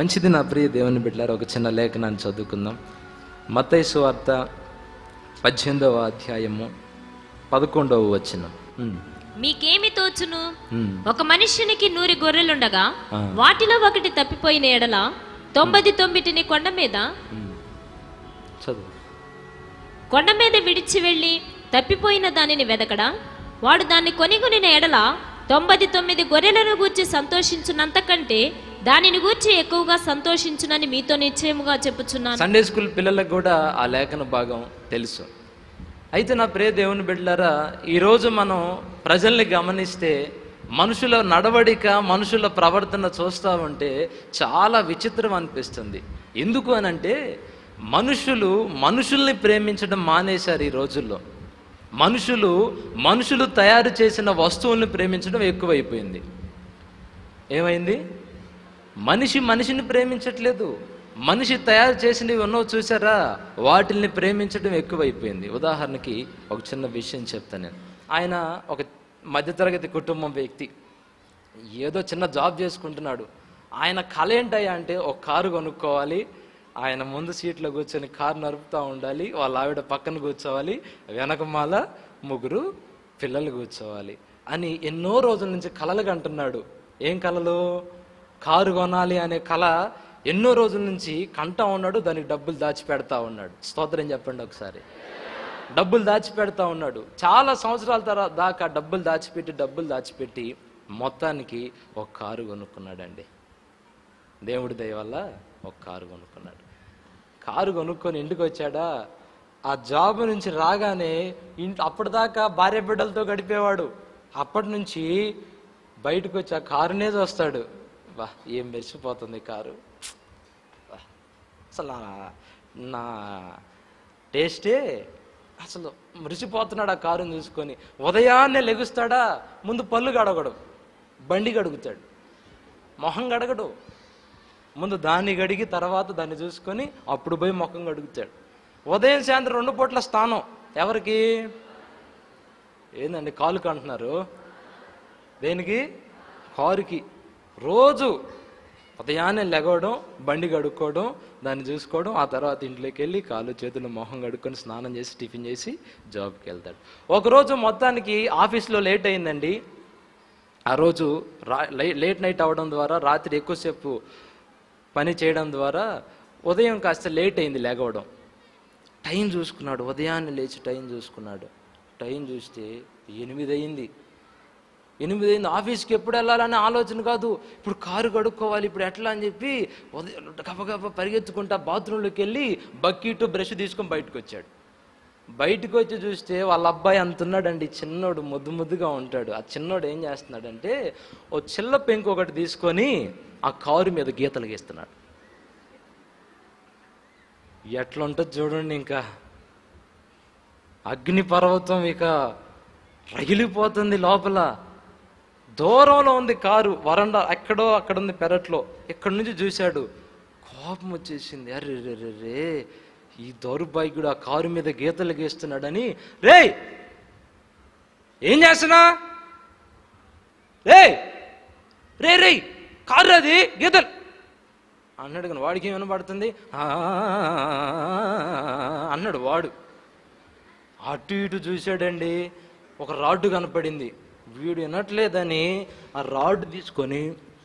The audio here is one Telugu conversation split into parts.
మంచిది నా ప్రియ దేవుని బిడ్డారు ఒక చిన్న లేఖనాన్ని చదువుకుందాం మత్తయి సువార్త పద్దెనిమిదవ అధ్యాయము పదకొండవ వచనం ఉమ్, మీకేమి తోచును ఉమ్. ఒక మనుష్యునికి నూరి గొర్రెలుండగా ఆ. వాటిలో ఒకటి తప్పిపోయిన ఎడల తొంభది తొమ్మిదిని కొండ మీద చదువు కొండ మీద విడిచి వెళ్ళి తప్పిపోయిన దానిని వెదకడా వాడు దాన్ని కొనిగొనిన ఎడల తొంభది తొమ్మిది గొర్రెలను గూర్చి సంతోషించున్నంత కంటే దానిని గూర్చి ఎక్కువగా సంతోషించునని మీతో నిశ్చయముగా చెప్పుచున్నాను సండే స్కూల్ పిల్లలకు కూడా ఆ లేఖన భాగం తెలుసు అయితే నా ప్రియ దేవుని బిడ్డలారా ఈరోజు మనం ప్రజల్ని గమనిస్తే మనుషుల నడవడిక మనుషుల ప్రవర్తన చూస్తూ ఉంటే చాలా విచిత్రం అనిపిస్తుంది ఎందుకు అనంటే మనుషులు మనుషుల్ని ప్రేమించడం మానేశారు ఈ రోజుల్లో మనుషులు మనుషులు తయారు చేసిన వస్తువుల్ని ప్రేమించడం ఎక్కువైపోయింది ఏమైంది మనిషి మనిషిని ప్రేమించట్లేదు మనిషి తయారు చేసినవి ఉన్నో చూసారా వాటిల్ని ప్రేమించడం ఎక్కువైపోయింది ఉదాహరణకి ఒక చిన్న విషయం చెప్తాను నేను ఆయన ఒక మధ్యతరగతి కుటుంబం వ్యక్తి ఏదో చిన్న జాబ్ చేసుకుంటున్నాడు ఆయన కళ ఏంటయ్యా అంటే ఒక కారు కొనుక్కోవాలి ఆయన ముందు సీట్లో కూర్చొని కారు నడుపుతూ ఉండాలి వాళ్ళ ఆవిడ పక్కన కూర్చోవాలి వెనకమాల ముగ్గురు పిల్లలు కూర్చోవాలి అని ఎన్నో రోజుల నుంచి కలలు కంటున్నాడు ఏం కలలు కారు కొనాలి అనే కళ ఎన్నో రోజుల నుంచి కంటా ఉన్నాడు దానికి డబ్బులు దాచి పెడతా ఉన్నాడు స్తోత్రం చెప్పండి ఒకసారి డబ్బులు దాచిపెడతా ఉన్నాడు చాలా సంవత్సరాల తర్వాత దాకా డబ్బులు దాచిపెట్టి డబ్బులు దాచిపెట్టి మొత్తానికి ఒక కారు కొనుక్కున్నాడండి దేవుడి దయ వల్ల ఒక కారు కొనుక్కున్నాడు కారు కొనుక్కొని ఇంటికి వచ్చాడా ఆ జాబ్ నుంచి రాగానే ఇంట్లో అప్పటిదాకా భార్య బిడ్డలతో గడిపేవాడు అప్పటి నుంచి బయటకు వచ్చి ఆ కారునే చూస్తాడు వా ఏం మెరిసిపోతుంది కారు వా, అసలు నా నా టేస్టే అసలు మురిసిపోతున్నాడు ఆ కారుని చూసుకొని ఉదయాన్నే లెగుస్తాడా ముందు పళ్ళు గడగడు బండి గడుగుతాడు మొహం గడగడు ముందు దాన్ని గడిగి తర్వాత దాన్ని చూసుకొని అప్పుడు పోయి ముఖం గడుగుతాడు ఉదయం సాయంత్రం రెండు పూట్ల స్థానం ఎవరికి ఏందండి కాలుకు అంటున్నారు దేనికి కారుకి రోజు ఉదయాన్నే లెగవడం బండి కడుక్కోవడం దాన్ని చూసుకోవడం ఆ తర్వాత ఇంట్లోకి వెళ్ళి కాళ్ళు చేతులు మొహం కడుక్కొని స్నానం చేసి టిఫిన్ చేసి జాబ్కి వెళ్తాడు ఒకరోజు మొత్తానికి ఆఫీస్లో లేట్ అయిందండి ఆ రోజు రా లై- లేట్ నైట్ అవడం ద్వారా రాత్రి ఎక్కువసేపు పని చేయడం ద్వారా ఉదయం కాస్త లేట్ అయింది లేగవడం టైం చూసుకున్నాడు ఉదయాన్నే లేచి టైం చూసుకున్నాడు టైం చూస్తే ఎనిమిది అయింది ఎనిమిది అయింది ఆఫీస్కి ఎప్పుడు వెళ్ళాలనే ఆలోచన కాదు ఇప్పుడు కారు కడుక్కోవాలి ఇప్పుడు ఎట్లా అని చెప్పి ఉదయం గబగబ పరిగెత్తుకుంటా బాత్రూంలోకి వెళ్ళి బకెట్ బ్రష్ తీసుకొని బయటకు వచ్చాడు బయటకు వచ్చి చూస్తే వాళ్ళ అబ్బాయి అంత ఉన్నాడండి చిన్నోడు ముద్దు ముద్దుగా ఉంటాడు ఆ చిన్నోడు ఏం చేస్తున్నాడంటే ఓ చిల్ల పెంకు ఒకటి తీసుకొని ఆ కారు మీద గీతలు గీస్తున్నాడు ఎట్లా ఉంటుంది చూడండి ఇంకా అగ్ని పర్వతం ఇక రగిలిపోతుంది లోపల దూరంలో ఉంది కారు వరండా ఎక్కడో అక్కడ ఉంది పెరట్లో ఎక్కడి నుంచి చూశాడు కోపం వచ్చేసింది అరే రే రే రే ఈ దౌర్భాగ్యుడు ఆ కారు మీద గీతలు గీస్తున్నాడని రే ఏం చేస్తున్నా రే రే రే కారు అది గీతలు అన్నాడు కానీ వాడికి ఏం వినపడుతుంది "ఆ" అన్నాడు వాడు అటు ఇటు చూశాడండి ఒక రాడ్డు కనపడింది వీడు వినట్లేదని ఆ రాడ్డు తీసుకొని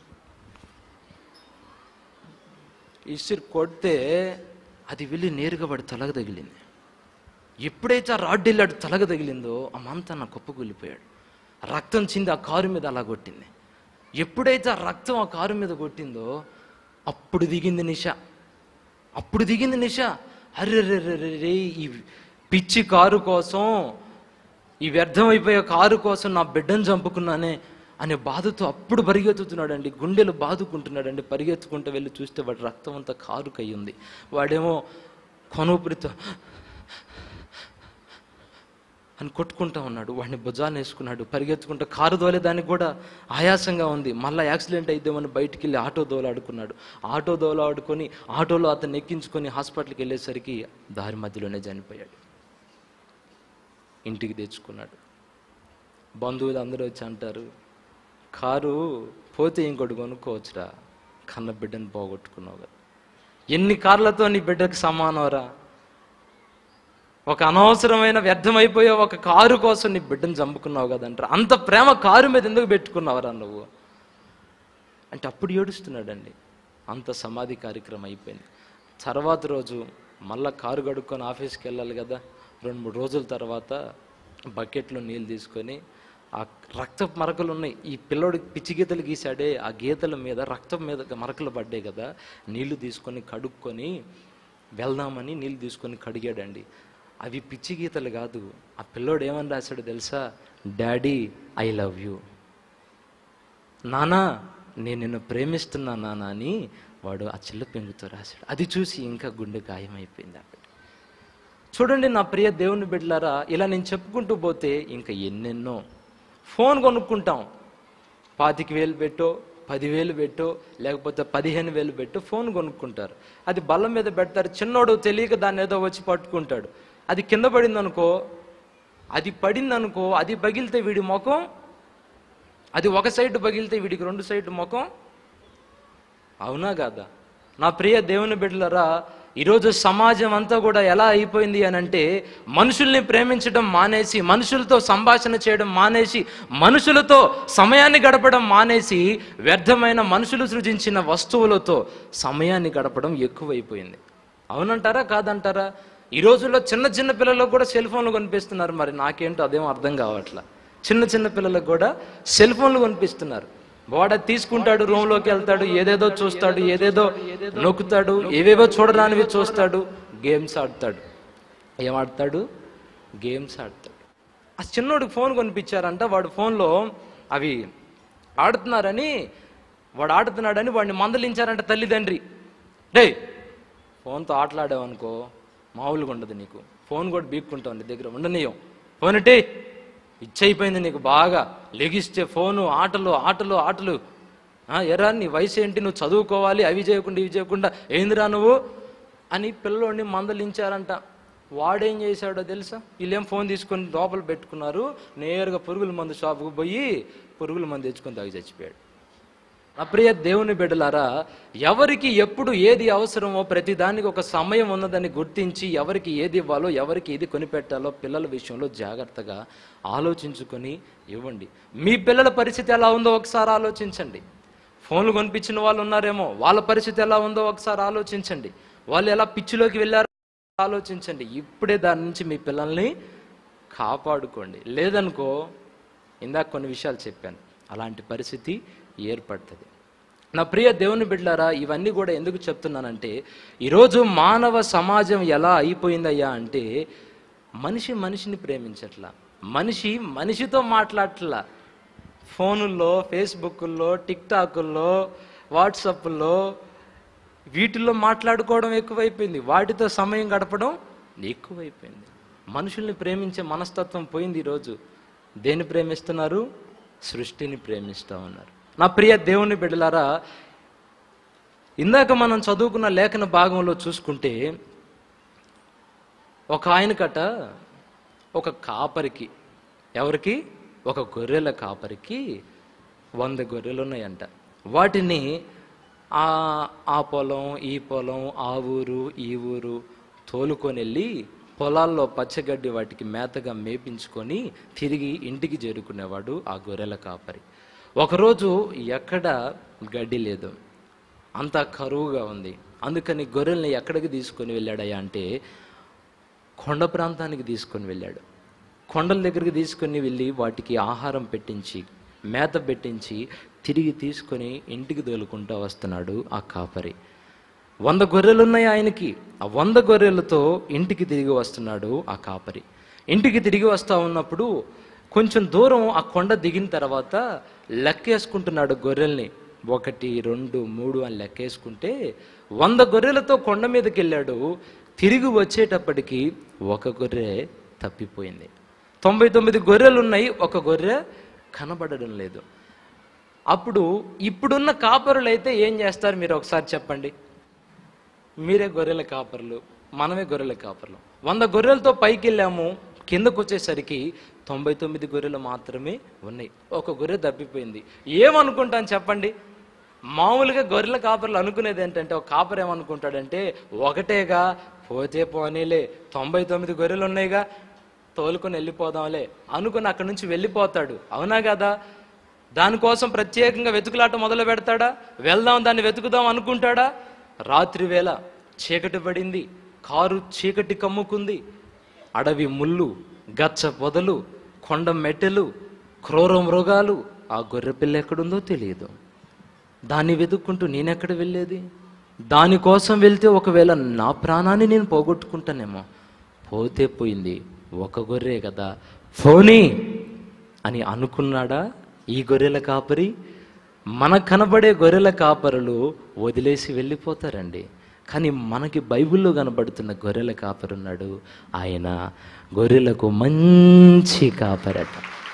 ఇసిరి కొడితే అది వెళ్ళి నేరుగా వాడి తలగ తగిలింది ఎప్పుడైతే ఆ రాడ్డు వెళ్ళాడు తలగ తగిలిందో ఆ మంత నా కుప్పకూలిపోయాడు రక్తం చింది ఆ కారు మీద అలా కొట్టింది ఎప్పుడైతే ఆ రక్తం ఆ కారు మీద కొట్టిందో అప్పుడు దిగింది నిష అప్పుడు దిగింది నిష అర్రెర్రెర్రెర్రే ఈ పిచ్చి కారు కోసం ఈ వ్యర్థమైపోయే కారు కోసం నా బిడ్డను చంపుకున్నానే అనే బాధతో అప్పుడు పరిగెత్తుతున్నాడండి గుండెలు బాదుకుంటున్నాడండి పరిగెత్తుకుంటూ వెళ్ళి చూస్తే వాడి రక్తం అంతా కారు ఉంది వాడేమో కొనూపిరితో అని కొట్టుకుంటా ఉన్నాడు వాడిని భుజాన్ని వేసుకున్నాడు పరిగెత్తుకుంటూ కారు దోలేదానికి కూడా ఆయాసంగా ఉంది మళ్ళీ యాక్సిడెంట్ అయిద్దామని బయటికి వెళ్ళి ఆటో దోలాడుకున్నాడు ఆటో దోలాడుకొని ఆటోలో అతన్ని ఎక్కించుకొని హాస్పిటల్కి వెళ్ళేసరికి దారి మధ్యలోనే చనిపోయాడు ఇంటికి తెచ్చుకున్నాడు బంధువులు అందరూ వచ్చి అంటారు కారు పోతే ఇంకోటి కొనుక్కోవచ్చురా కన్న బిడ్డను పోగొట్టుకున్నావు కదా ఎన్ని కార్లతో నీ బిడ్డకు సమానవరా ఒక అనవసరమైన వ్యర్థమైపోయే ఒక కారు కోసం నీ బిడ్డను చంపుకున్నావు కదంటారు అంత ప్రేమ కారు మీద ఎందుకు పెట్టుకున్నావురా నువ్వు అంటే అప్పుడు ఏడుస్తున్నాడండి అంత సమాధి కార్యక్రమం అయిపోయింది తర్వాత రోజు మళ్ళా కారు గడుక్కొని ఆఫీస్కి వెళ్ళాలి కదా రెండు మూడు రోజుల తర్వాత బకెట్లో నీళ్ళు తీసుకొని ఆ రక్త మరకలు ఉన్నాయి ఈ పిల్లోడికి పిచ్చి గీతలు గీసాడే ఆ గీతల మీద రక్తం మీద మరకలు పడ్డాయి కదా నీళ్లు తీసుకొని కడుక్కొని వెళ్దామని నీళ్ళు తీసుకొని కడిగాడండి అవి పిచ్చి గీతలు కాదు ఆ పిల్లోడు ఏమని రాశాడు తెలుసా డాడీ ఐ లవ్ యూ నానా నేను నిన్ను ప్రేమిస్తున్నా నానా అని వాడు ఆ చిల్ల పెంగుతో రాశాడు అది చూసి ఇంకా గుండె గాయమైపోయింది అక్కడ చూడండి నా ప్రియ దేవుని బిడ్డలారా ఇలా నేను చెప్పుకుంటూ పోతే ఇంకా ఎన్నెన్నో ఫోన్ కొనుక్కుంటాం పాతిక వేలు పెట్టో పదివేలు పెట్టో లేకపోతే పదిహేను వేలు పెట్టో ఫోన్ కొనుక్కుంటారు అది బల్ల మీద పెడతారు చిన్నోడు తెలియక దాన్ని ఏదో వచ్చి పట్టుకుంటాడు అది కింద పడింది అనుకో అది పడింది అనుకో అది పగిలితే వీడి ముఖం అది ఒక సైడ్ పగిలితే వీడికి రెండు సైడ్ ముఖం అవునా కాదా నా ప్రియ దేవుని బిడ్డలరా ఈరోజు సమాజం అంతా కూడా ఎలా అయిపోయింది అని అంటే మనుషుల్ని ప్రేమించడం మానేసి మనుషులతో సంభాషణ చేయడం మానేసి మనుషులతో సమయాన్ని గడపడం మానేసి వ్యర్థమైన మనుషులు సృజించిన వస్తువులతో సమయాన్ని గడపడం ఎక్కువైపోయింది అవునంటారా కాదంటారా ఈ రోజుల్లో చిన్న చిన్న పిల్లలకు కూడా సెల్ ఫోన్లు కొనిపిస్తున్నారు మరి నాకేంటో అదేం అర్థం కావట్లా చిన్న చిన్న పిల్లలకు కూడా సెల్ ఫోన్లు కొనిపిస్తున్నారు వాడ తీసుకుంటాడు రూమ్ లోకి వెళ్తాడు ఏదేదో చూస్తాడు ఏదేదో నొక్కుతాడు ఏవేవో చూడరానివి చూస్తాడు గేమ్స్ ఆడతాడు ఏం ఆడతాడు గేమ్స్ ఆడతాడు ఆ చిన్నోడికి ఫోన్ కొనిపించారంట వాడు ఫోన్లో అవి ఆడుతున్నారని వాడు ఆడుతున్నాడని వాడిని మందలించారంట తల్లిదండ్రి డే ఫోన్తో ఆటలాడావనుకో మామూలుగా ఉండదు నీకు ఫోన్ కూడా బీక్కుంటావు నీ దగ్గర ఉండనీయం ఫోన్ ఇటే ఇచ్చైపోయింది నీకు బాగా లెగిస్తే ఫోను ఆటలు ఆటలు ఆటలు ఆ, ఎరా నీ వయసు ఏంటి నువ్వు చదువుకోవాలి అవి చేయకుండా ఇవి చేయకుండా ఏందిరా నువ్వు అని పిల్లోడిని మందలించారంట వాడేం చేశాడో తెలుసా వీళ్ళేం ఫోన్ తీసుకొని లోపల పెట్టుకున్నారు నేరుగా పురుగుల మందు షాపుకు పోయి పురుగుల మందు తెచ్చుకొని తాగి చచ్చిపోయాడు నా ప్రియ దేవుని బిడ్డలారా ఎవరికి ఎప్పుడు ఏది అవసరమో ప్రతి దానికి ఒక సమయం ఉన్నదని గుర్తించి ఎవరికి ఏది ఇవ్వాలో ఎవరికి ఏది కొనిపెట్టాలో పిల్లల విషయంలో జాగ్రత్తగా ఆలోచించుకొని ఇవ్వండి మీ పిల్లల పరిస్థితి ఎలా ఉందో ఒకసారి ఆలోచించండి ఫోన్లు కొనిపించిన వాళ్ళు ఉన్నారేమో వాళ్ళ పరిస్థితి ఎలా ఉందో ఒకసారి ఆలోచించండి వాళ్ళు ఎలా పిచ్చిలోకి వెళ్ళారో ఆలోచించండి ఇప్పుడే దాని నుంచి మీ పిల్లల్ని కాపాడుకోండి లేదనుకో ఇందాక కొన్ని విషయాలు చెప్పాను అలాంటి పరిస్థితి ఏర్పడుతుంది నా ప్రియ దేవుని బిడ్డారా ఇవన్నీ కూడా ఎందుకు చెప్తున్నానంటే ఈరోజు మానవ సమాజం ఎలా అయిపోయిందయ్యా అంటే మనిషి మనిషిని ప్రేమించట్లా మనిషి మనిషితో మాట్లాడట్లా ఫోనుల్లో ఫేస్బుక్ల్లో టిక్టాకుల్లో వాట్సాప్లో వీటిల్లో మాట్లాడుకోవడం ఎక్కువైపోయింది వాటితో సమయం గడపడం ఎక్కువైపోయింది మనుషుల్ని ప్రేమించే మనస్తత్వం పోయింది ఈరోజు దేన్ని ప్రేమిస్తున్నారు సృష్టిని ప్రేమిస్తూ ఉన్నారు నా ప్రియ దేవుని బిడ్డలారా ఇందాక మనం చదువుకున్న లేఖన భాగంలో చూసుకుంటే ఒక ఆయనకట ఒక కాపరికి ఎవరికి ఒక గొర్రెల కాపరికి వంద గొర్రెలు ఉన్నాయంట వాటిని ఆ ఆ పొలం ఈ పొలం ఆ ఊరు ఈ ఊరు తోలుకొని వెళ్ళి పొలాల్లో పచ్చగడ్డి వాటికి మేతగా మేపించుకొని తిరిగి ఇంటికి చేరుకునేవాడు ఆ గొర్రెల కాపరి ఒకరోజు ఎక్కడ గడ్డి లేదు అంతా కరువుగా ఉంది అందుకని గొర్రెల్ని ఎక్కడికి తీసుకొని వెళ్ళాడయ్యా అంటే కొండ ప్రాంతానికి తీసుకొని వెళ్ళాడు కొండల దగ్గరికి తీసుకొని వెళ్ళి వాటికి ఆహారం పెట్టించి మేత పెట్టించి తిరిగి తీసుకొని ఇంటికి తోలుకుంటూ వస్తున్నాడు ఆ కాపరి వంద గొర్రెలు ఉన్నాయి ఆయనకి ఆ వంద గొర్రెలతో ఇంటికి తిరిగి వస్తున్నాడు ఆ కాపరి ఇంటికి తిరిగి వస్తా ఉన్నప్పుడు కొంచెం దూరం ఆ కొండ దిగిన తర్వాత లెక్కేసుకుంటున్నాడు గొర్రెల్ని ఒకటి రెండు మూడు అని లెక్కేసుకుంటే వంద గొర్రెలతో కొండ మీదకి వెళ్ళాడు తిరిగి వచ్చేటప్పటికి ఒక గొర్రె తప్పిపోయింది తొంభై తొమ్మిది గొర్రెలు ఉన్నాయి ఒక గొర్రె కనబడడం లేదు అప్పుడు ఇప్పుడున్న కాపరులు అయితే ఏం చేస్తారు మీరు ఒకసారి చెప్పండి మీరే గొర్రెల కాపర్లు మనమే గొర్రెల కాపర్లు వంద గొర్రెలతో పైకి వెళ్ళాము కిందకు వచ్చేసరికి తొంభై తొమ్మిది గొర్రెలు మాత్రమే ఉన్నాయి ఒక గొర్రె తప్పిపోయింది ఏమనుకుంటాను చెప్పండి మామూలుగా గొర్రెల కాపర్లు అనుకునేది ఏంటంటే ఒక కాపర్ ఏమనుకుంటాడంటే ఒకటేగా పోతే పోనీలే తొంభై తొమ్మిది గొర్రెలు ఉన్నాయిగా తోలుకొని వెళ్ళిపోదాంలే అనుకుని అక్కడి నుంచి వెళ్ళిపోతాడు అవునా కదా దానికోసం ప్రత్యేకంగా వెతుకులాట మొదలు పెడతాడా వెళ్దాం దాన్ని వెతుకుదాం అనుకుంటాడా రాత్రి వేళ చీకటి పడింది కారు చీకటి కమ్ముకుంది అడవి ముళ్ళు గచ్చ పొదలు కొండ మెట్టెలు క్రూర మృగాలు ఆ గొర్రె పిల్ల ఎక్కడుందో తెలియదు దాన్ని వెతుక్కుంటూ నేనెక్కడ వెళ్ళేది దానికోసం వెళ్తే ఒకవేళ నా ప్రాణాన్ని నేను పోగొట్టుకుంటానేమో పోతే పోయింది ఒక గొర్రె కదా ఫోనీ అని అనుకున్నాడా ఈ గొర్రెల కాపరి మనకు కనబడే గొర్రెల కాపరులు వదిలేసి వెళ్ళిపోతారండి కానీ మనకి బైబిల్లో కనబడుతున్న గొర్రెల కాపరున్నాడు ఆయన గొర్రెలకు మంచి కాపరట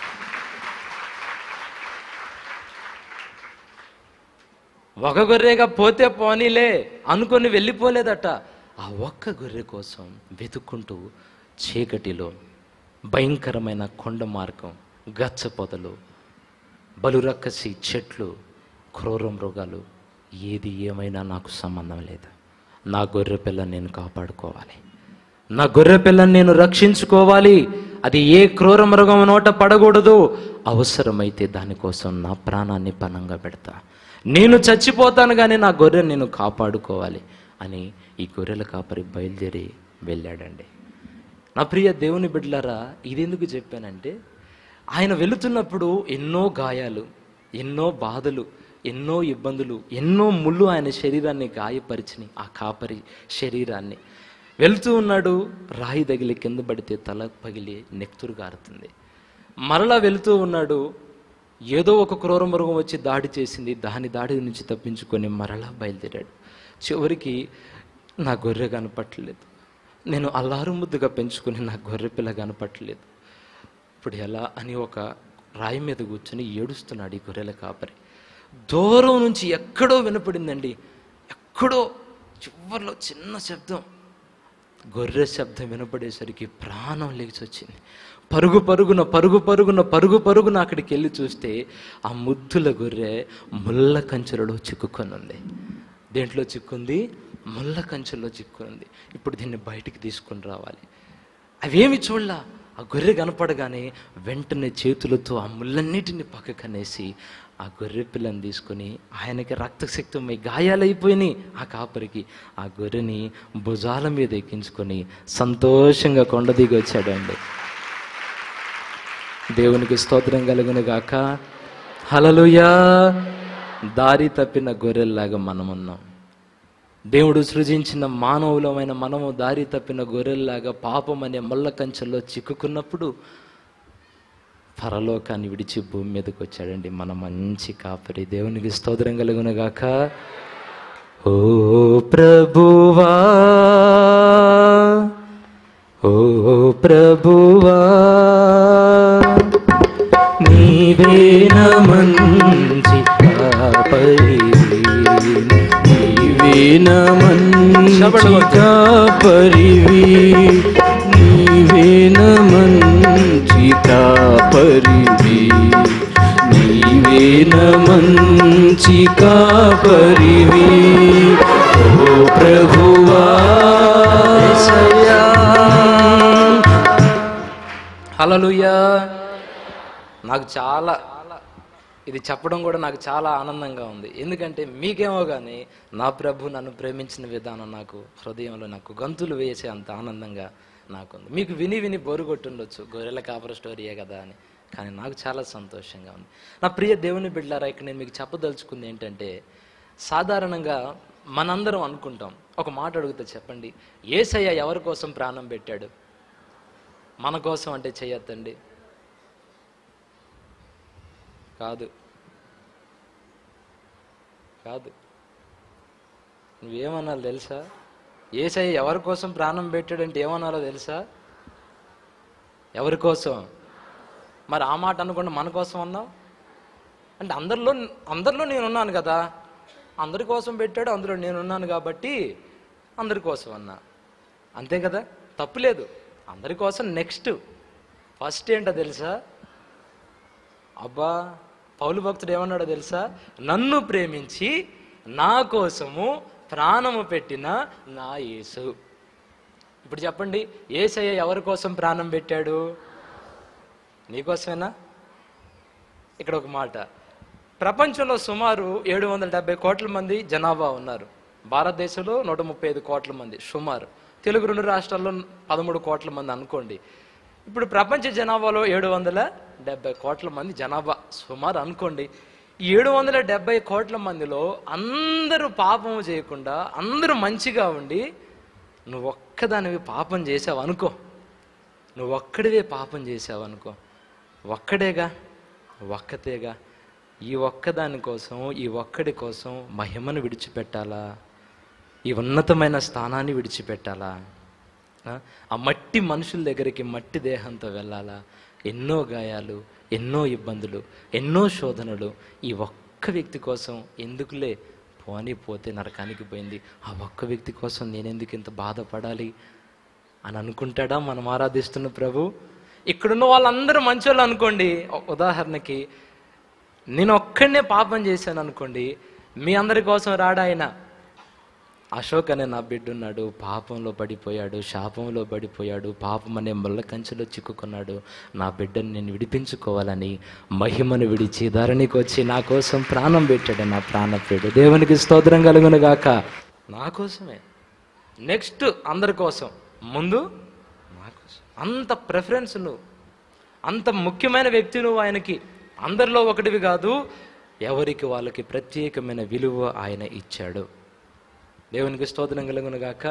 ఒక గొర్రెగా పోతే పోనీలే అనుకొని వెళ్ళిపోలేదట ఆ ఒక్క గొర్రె కోసం వెతుక్కుంటూ చీకటిలో భయంకరమైన కొండ మార్గం గచ్చ పొదలు బలురక్కసి చెట్లు క్రూర మృగాలు ఏది ఏమైనా నాకు సంబంధం లేదు నా గొర్రె పిల్లని నేను కాపాడుకోవాలి నా గొర్రె పిల్లని నేను రక్షించుకోవాలి అది ఏ క్రూర మృగం నోట పడకూడదు అవసరమైతే దానికోసం నా ప్రాణాన్ని పణంగా పెడతా నేను చచ్చిపోతాను కానీ నా గొర్రెని నేను కాపాడుకోవాలి అని ఈ గొర్రెల కాపరి బయలుదేరి వెళ్ళాడండి నా ప్రియ దేవుని బిడ్డలారా ఇదెందుకు చెప్పానంటే ఆయన వెళుతున్నప్పుడు ఎన్నో గాయాలు ఎన్నో బాధలు ఎన్నో ఇబ్బందులు ఎన్నో ముళ్ళు ఆయన శరీరాన్ని గాయపరిచినాయి ఆ కాపరి శరీరాన్ని వెళ్తూ ఉన్నాడు రాయి తగిలి కింద పడితే తల పగిలి నెక్తురు గారుతుంది మరలా వెళుతూ ఉన్నాడు ఏదో ఒక క్రూర మృగం వచ్చి దాడి చేసింది దాని దాడి నుంచి తప్పించుకొని మరలా బయలుదేరాడు చివరికి నా గొర్రె కనపట్టలేదు నేను అల్లారు ముద్దుగా పెంచుకుని నా గొర్రె పిల్ల కనపట్టలేదు ఇప్పుడు ఎలా అని ఒక రాయి మీద కూర్చొని ఏడుస్తున్నాడు ఈ గొర్రెల కాపరి దూరం నుంచి ఎక్కడో వినపడిందండి ఎక్కడో చివర్లో చిన్న శబ్దం గొర్రె శబ్దం వినపడేసరికి ప్రాణం లేచి వచ్చింది పరుగు పరుగున పరుగు పరుగున పరుగు పరుగున అక్కడికి వెళ్ళి చూస్తే ఆ ముద్దుల గొర్రె ముళ్ళ కంచెలలో చిక్కుకొని ఉంది దేంట్లో చిక్కుంది ముళ్ళ కంచెలో చిక్కుకుంది ఇప్పుడు దీన్ని బయటికి తీసుకొని రావాలి అవేమి చూడలా ఆ గొర్రె కనపడగానే వెంటనే చేతులతో ఆ ముళ్ళన్నిటిని పక్కకనేసి ఆ గొర్రె పిల్లని తీసుకొని ఆయనకి రక్తశక్తమై గాయాలైపోయినాయి ఆ కాపరికి ఆ గొర్రెని భుజాల మీద ఎక్కించుకొని సంతోషంగా కొండ దిగి వచ్చాడండి దేవునికి స్తోత్రం కలుగును గాక హలలుయా దారి తప్పిన గొర్రెల్లాగా మనమున్నాం దేవుడు సృజించిన మానవులమైన మనము దారి తప్పిన గొర్రెల్లాగా పాపం అనే ముళ్ళ కంచెల్లో చిక్కుకున్నప్పుడు పరలోకాన్ని విడిచి భూమి మీదకి వచ్చాడండి మన మంచి కాపరి దేవునికి స్తోత్రం కలుగునగాక ఓ ప్రభువా ఓ ప్రభువా నీవేన మంచి కాపరి నీవేన మంచి కాపరివి నీవేన మంచి కాపరివి నీవేన మంచి కాపరివి ఓ ప్రభువా హలలుయా నాకు చాలా ఇది చెప్పడం కూడా నాకు చాలా ఆనందంగా ఉంది ఎందుకంటే మీకేమో కానీ నా ప్రభు నన్ను ప్రేమించిన విధానం నాకు హృదయంలో నాకు గంతులు వేసే అంత ఆనందంగా నాకుంది మీకు విని విని బోరు కొట్టుండొచ్చు గొర్రెల కాపర స్టోరీయే కదా అని కానీ నాకు చాలా సంతోషంగా ఉంది నా ప్రియ దేవుని బిడ్డారా ఇక్కడ నేను మీకు చెప్పదలుచుకుంది ఏంటంటే సాధారణంగా మనందరం అనుకుంటాం ఒక మాట అడుగుతా చెప్పండి ఏసయ్య ఎవరి కోసం ప్రాణం పెట్టాడు మన కోసం అంటే చెయ్యొద్దండి కాదు కాదు నువ్వేమన్నాలో తెలుసా ఏసై ఎవరి కోసం ప్రాణం పెట్టాడంటే ఏమన్నాలో తెలుసా ఎవరి కోసం మరి ఆ మాట అనుకుండా మన కోసం అన్నావు అంటే అందరిలో అందరిలో నేనున్నాను కదా అందరి కోసం పెట్టాడు అందులో నేనున్నాను కాబట్టి అందరి కోసం అన్నా అంతే కదా తప్పులేదు అందరి కోసం నెక్స్ట్ ఫస్ట్ ఏంటో తెలుసా అబ్బా పౌలు భక్తుడు ఏమన్నాడో తెలుసా నన్ను ప్రేమించి నా కోసము ప్రాణము పెట్టిన నా యేసు ఇప్పుడు చెప్పండి ఏసయ్య ఎవరి కోసం ప్రాణం పెట్టాడు నీకోసమేనా ఇక్కడ ఒక మాట ప్రపంచంలో సుమారు ఏడు వందల డెబ్బై కోట్ల మంది జనాభా ఉన్నారు భారతదేశంలో నూట ముప్పై ఐదు కోట్ల మంది సుమారు తెలుగు రెండు రాష్ట్రాల్లో పదమూడు కోట్ల మంది అనుకోండి ఇప్పుడు ప్రపంచ జనాభాలో ఏడు వందల డెబ్బై కోట్ల మంది జనాభా సుమారు అనుకోండి ఈ ఏడు వందల డెబ్బై కోట్ల మందిలో అందరూ పాపము చేయకుండా అందరూ మంచిగా ఉండి నువ్వు ఒక్కదానివి పాపం చేసావు అనుకో నువ్వు ఒక్కడివే పాపం చేసావు అనుకో ఒక్కడేగా ఒక్కతేగా ఈ ఒక్కదాని కోసం ఈ ఒక్కడి కోసం మహిమను విడిచిపెట్టాలా ఈ ఉన్నతమైన స్థానాన్ని విడిచిపెట్టాలా ఆ? ఆ మట్టి మనుషుల దగ్గరికి మట్టి దేహంతో వెళ్ళాలా ఎన్నో గాయాలు ఎన్నో ఇబ్బందులు ఎన్నో శోధనలు ఈ ఒక్క వ్యక్తి కోసం ఎందుకులే పోనీ పోతే నరకానికి పోయింది ఆ ఒక్క వ్యక్తి కోసం నేనెందుకు ఇంత బాధపడాలి అని అనుకుంటాడా మనం ఆరాధిస్తున్న ప్రభు ఇక్కడున్న వాళ్ళందరూ మంచోళ్ళు అనుకోండి ఉ- ఉదాహరణకి నేను ఒక్కడనే పాపం చేశాను అనుకోండి మీ అందరి కోసం రాడా ఆయన అశోక్ అనే నా బిడ్డ ఉన్నాడు పాపంలో పడిపోయాడు శాపంలో పడిపోయాడు పాపం అనే ముళ్ళ కంచెలో చిక్కుకున్నాడు నా బిడ్డను నేను విడిపించుకోవాలని మహిమను విడిచి ధరణికి వచ్చి నా కోసం ప్రాణం పెట్టాడు నా ప్రాణప్రియుడు దేవునికి స్తోత్రం కలుగును గాక నా కోసమే నెక్స్ట్ అందరి కోసం ముందు నా కోసం అంత ప్రిఫరెన్స్ నువ్వు అంత ముఖ్యమైన వ్యక్తి నువ్వు ఆయనకి అందరిలో ఒకటివి కాదు ఎవరికి వాళ్ళకి ప్రత్యేకమైన విలువ ఆయన ఇచ్చాడు దేవునికి స్తోత్రం కలుగును గాక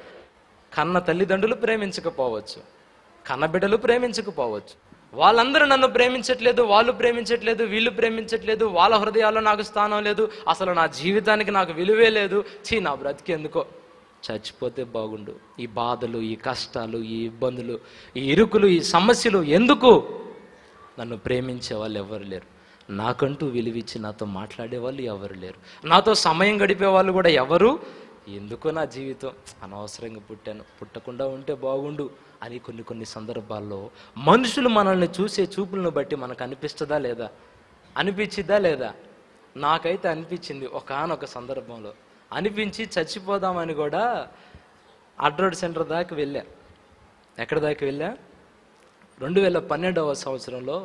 కన్న తల్లిదండ్రులు ప్రేమించకపోవచ్చు కన్న బిడ్డలు ప్రేమించకపోవచ్చు వాళ్ళందరూ నన్ను ప్రేమించట్లేదు వాళ్ళు ప్రేమించట్లేదు వీళ్ళు ప్రేమించట్లేదు వాళ్ళ హృదయాల్లో నాకు స్థానం లేదు అసలు నా జీవితానికి నాకు విలువే లేదు చీ నా బ్రతికెందుకో చచ్చిపోతే బాగుండు ఈ బాధలు ఈ కష్టాలు ఈ ఇబ్బందులు ఈ ఇరుకులు ఈ సమస్యలు ఎందుకు నన్ను ప్రేమించే వాళ్ళు ఎవరు లేరు నాకంటూ విలువిచ్చి నాతో మాట్లాడే వాళ్ళు ఎవరు లేరు నాతో సమయం గడిపే వాళ్ళు కూడా ఎవరు ఎందుకో నా జీవితం అనవసరంగా పుట్టాను పుట్టకుండా ఉంటే బాగుండు అని కొన్ని కొన్ని సందర్భాల్లో మనుషులు మనల్ని చూసే చూపులను బట్టి మనకు అనిపిస్తుందా లేదా అనిపించిద్దా లేదా నాకైతే అనిపించింది ఒకనొక సందర్భంలో అనిపించి చచ్చిపోదామని కూడా అడ్రోడ్ సెంటర్ దాకా వెళ్ళా ఎక్కడ దాకా వెళ్ళా రెండు వేల పన్నెండవ సంవత్సరంలో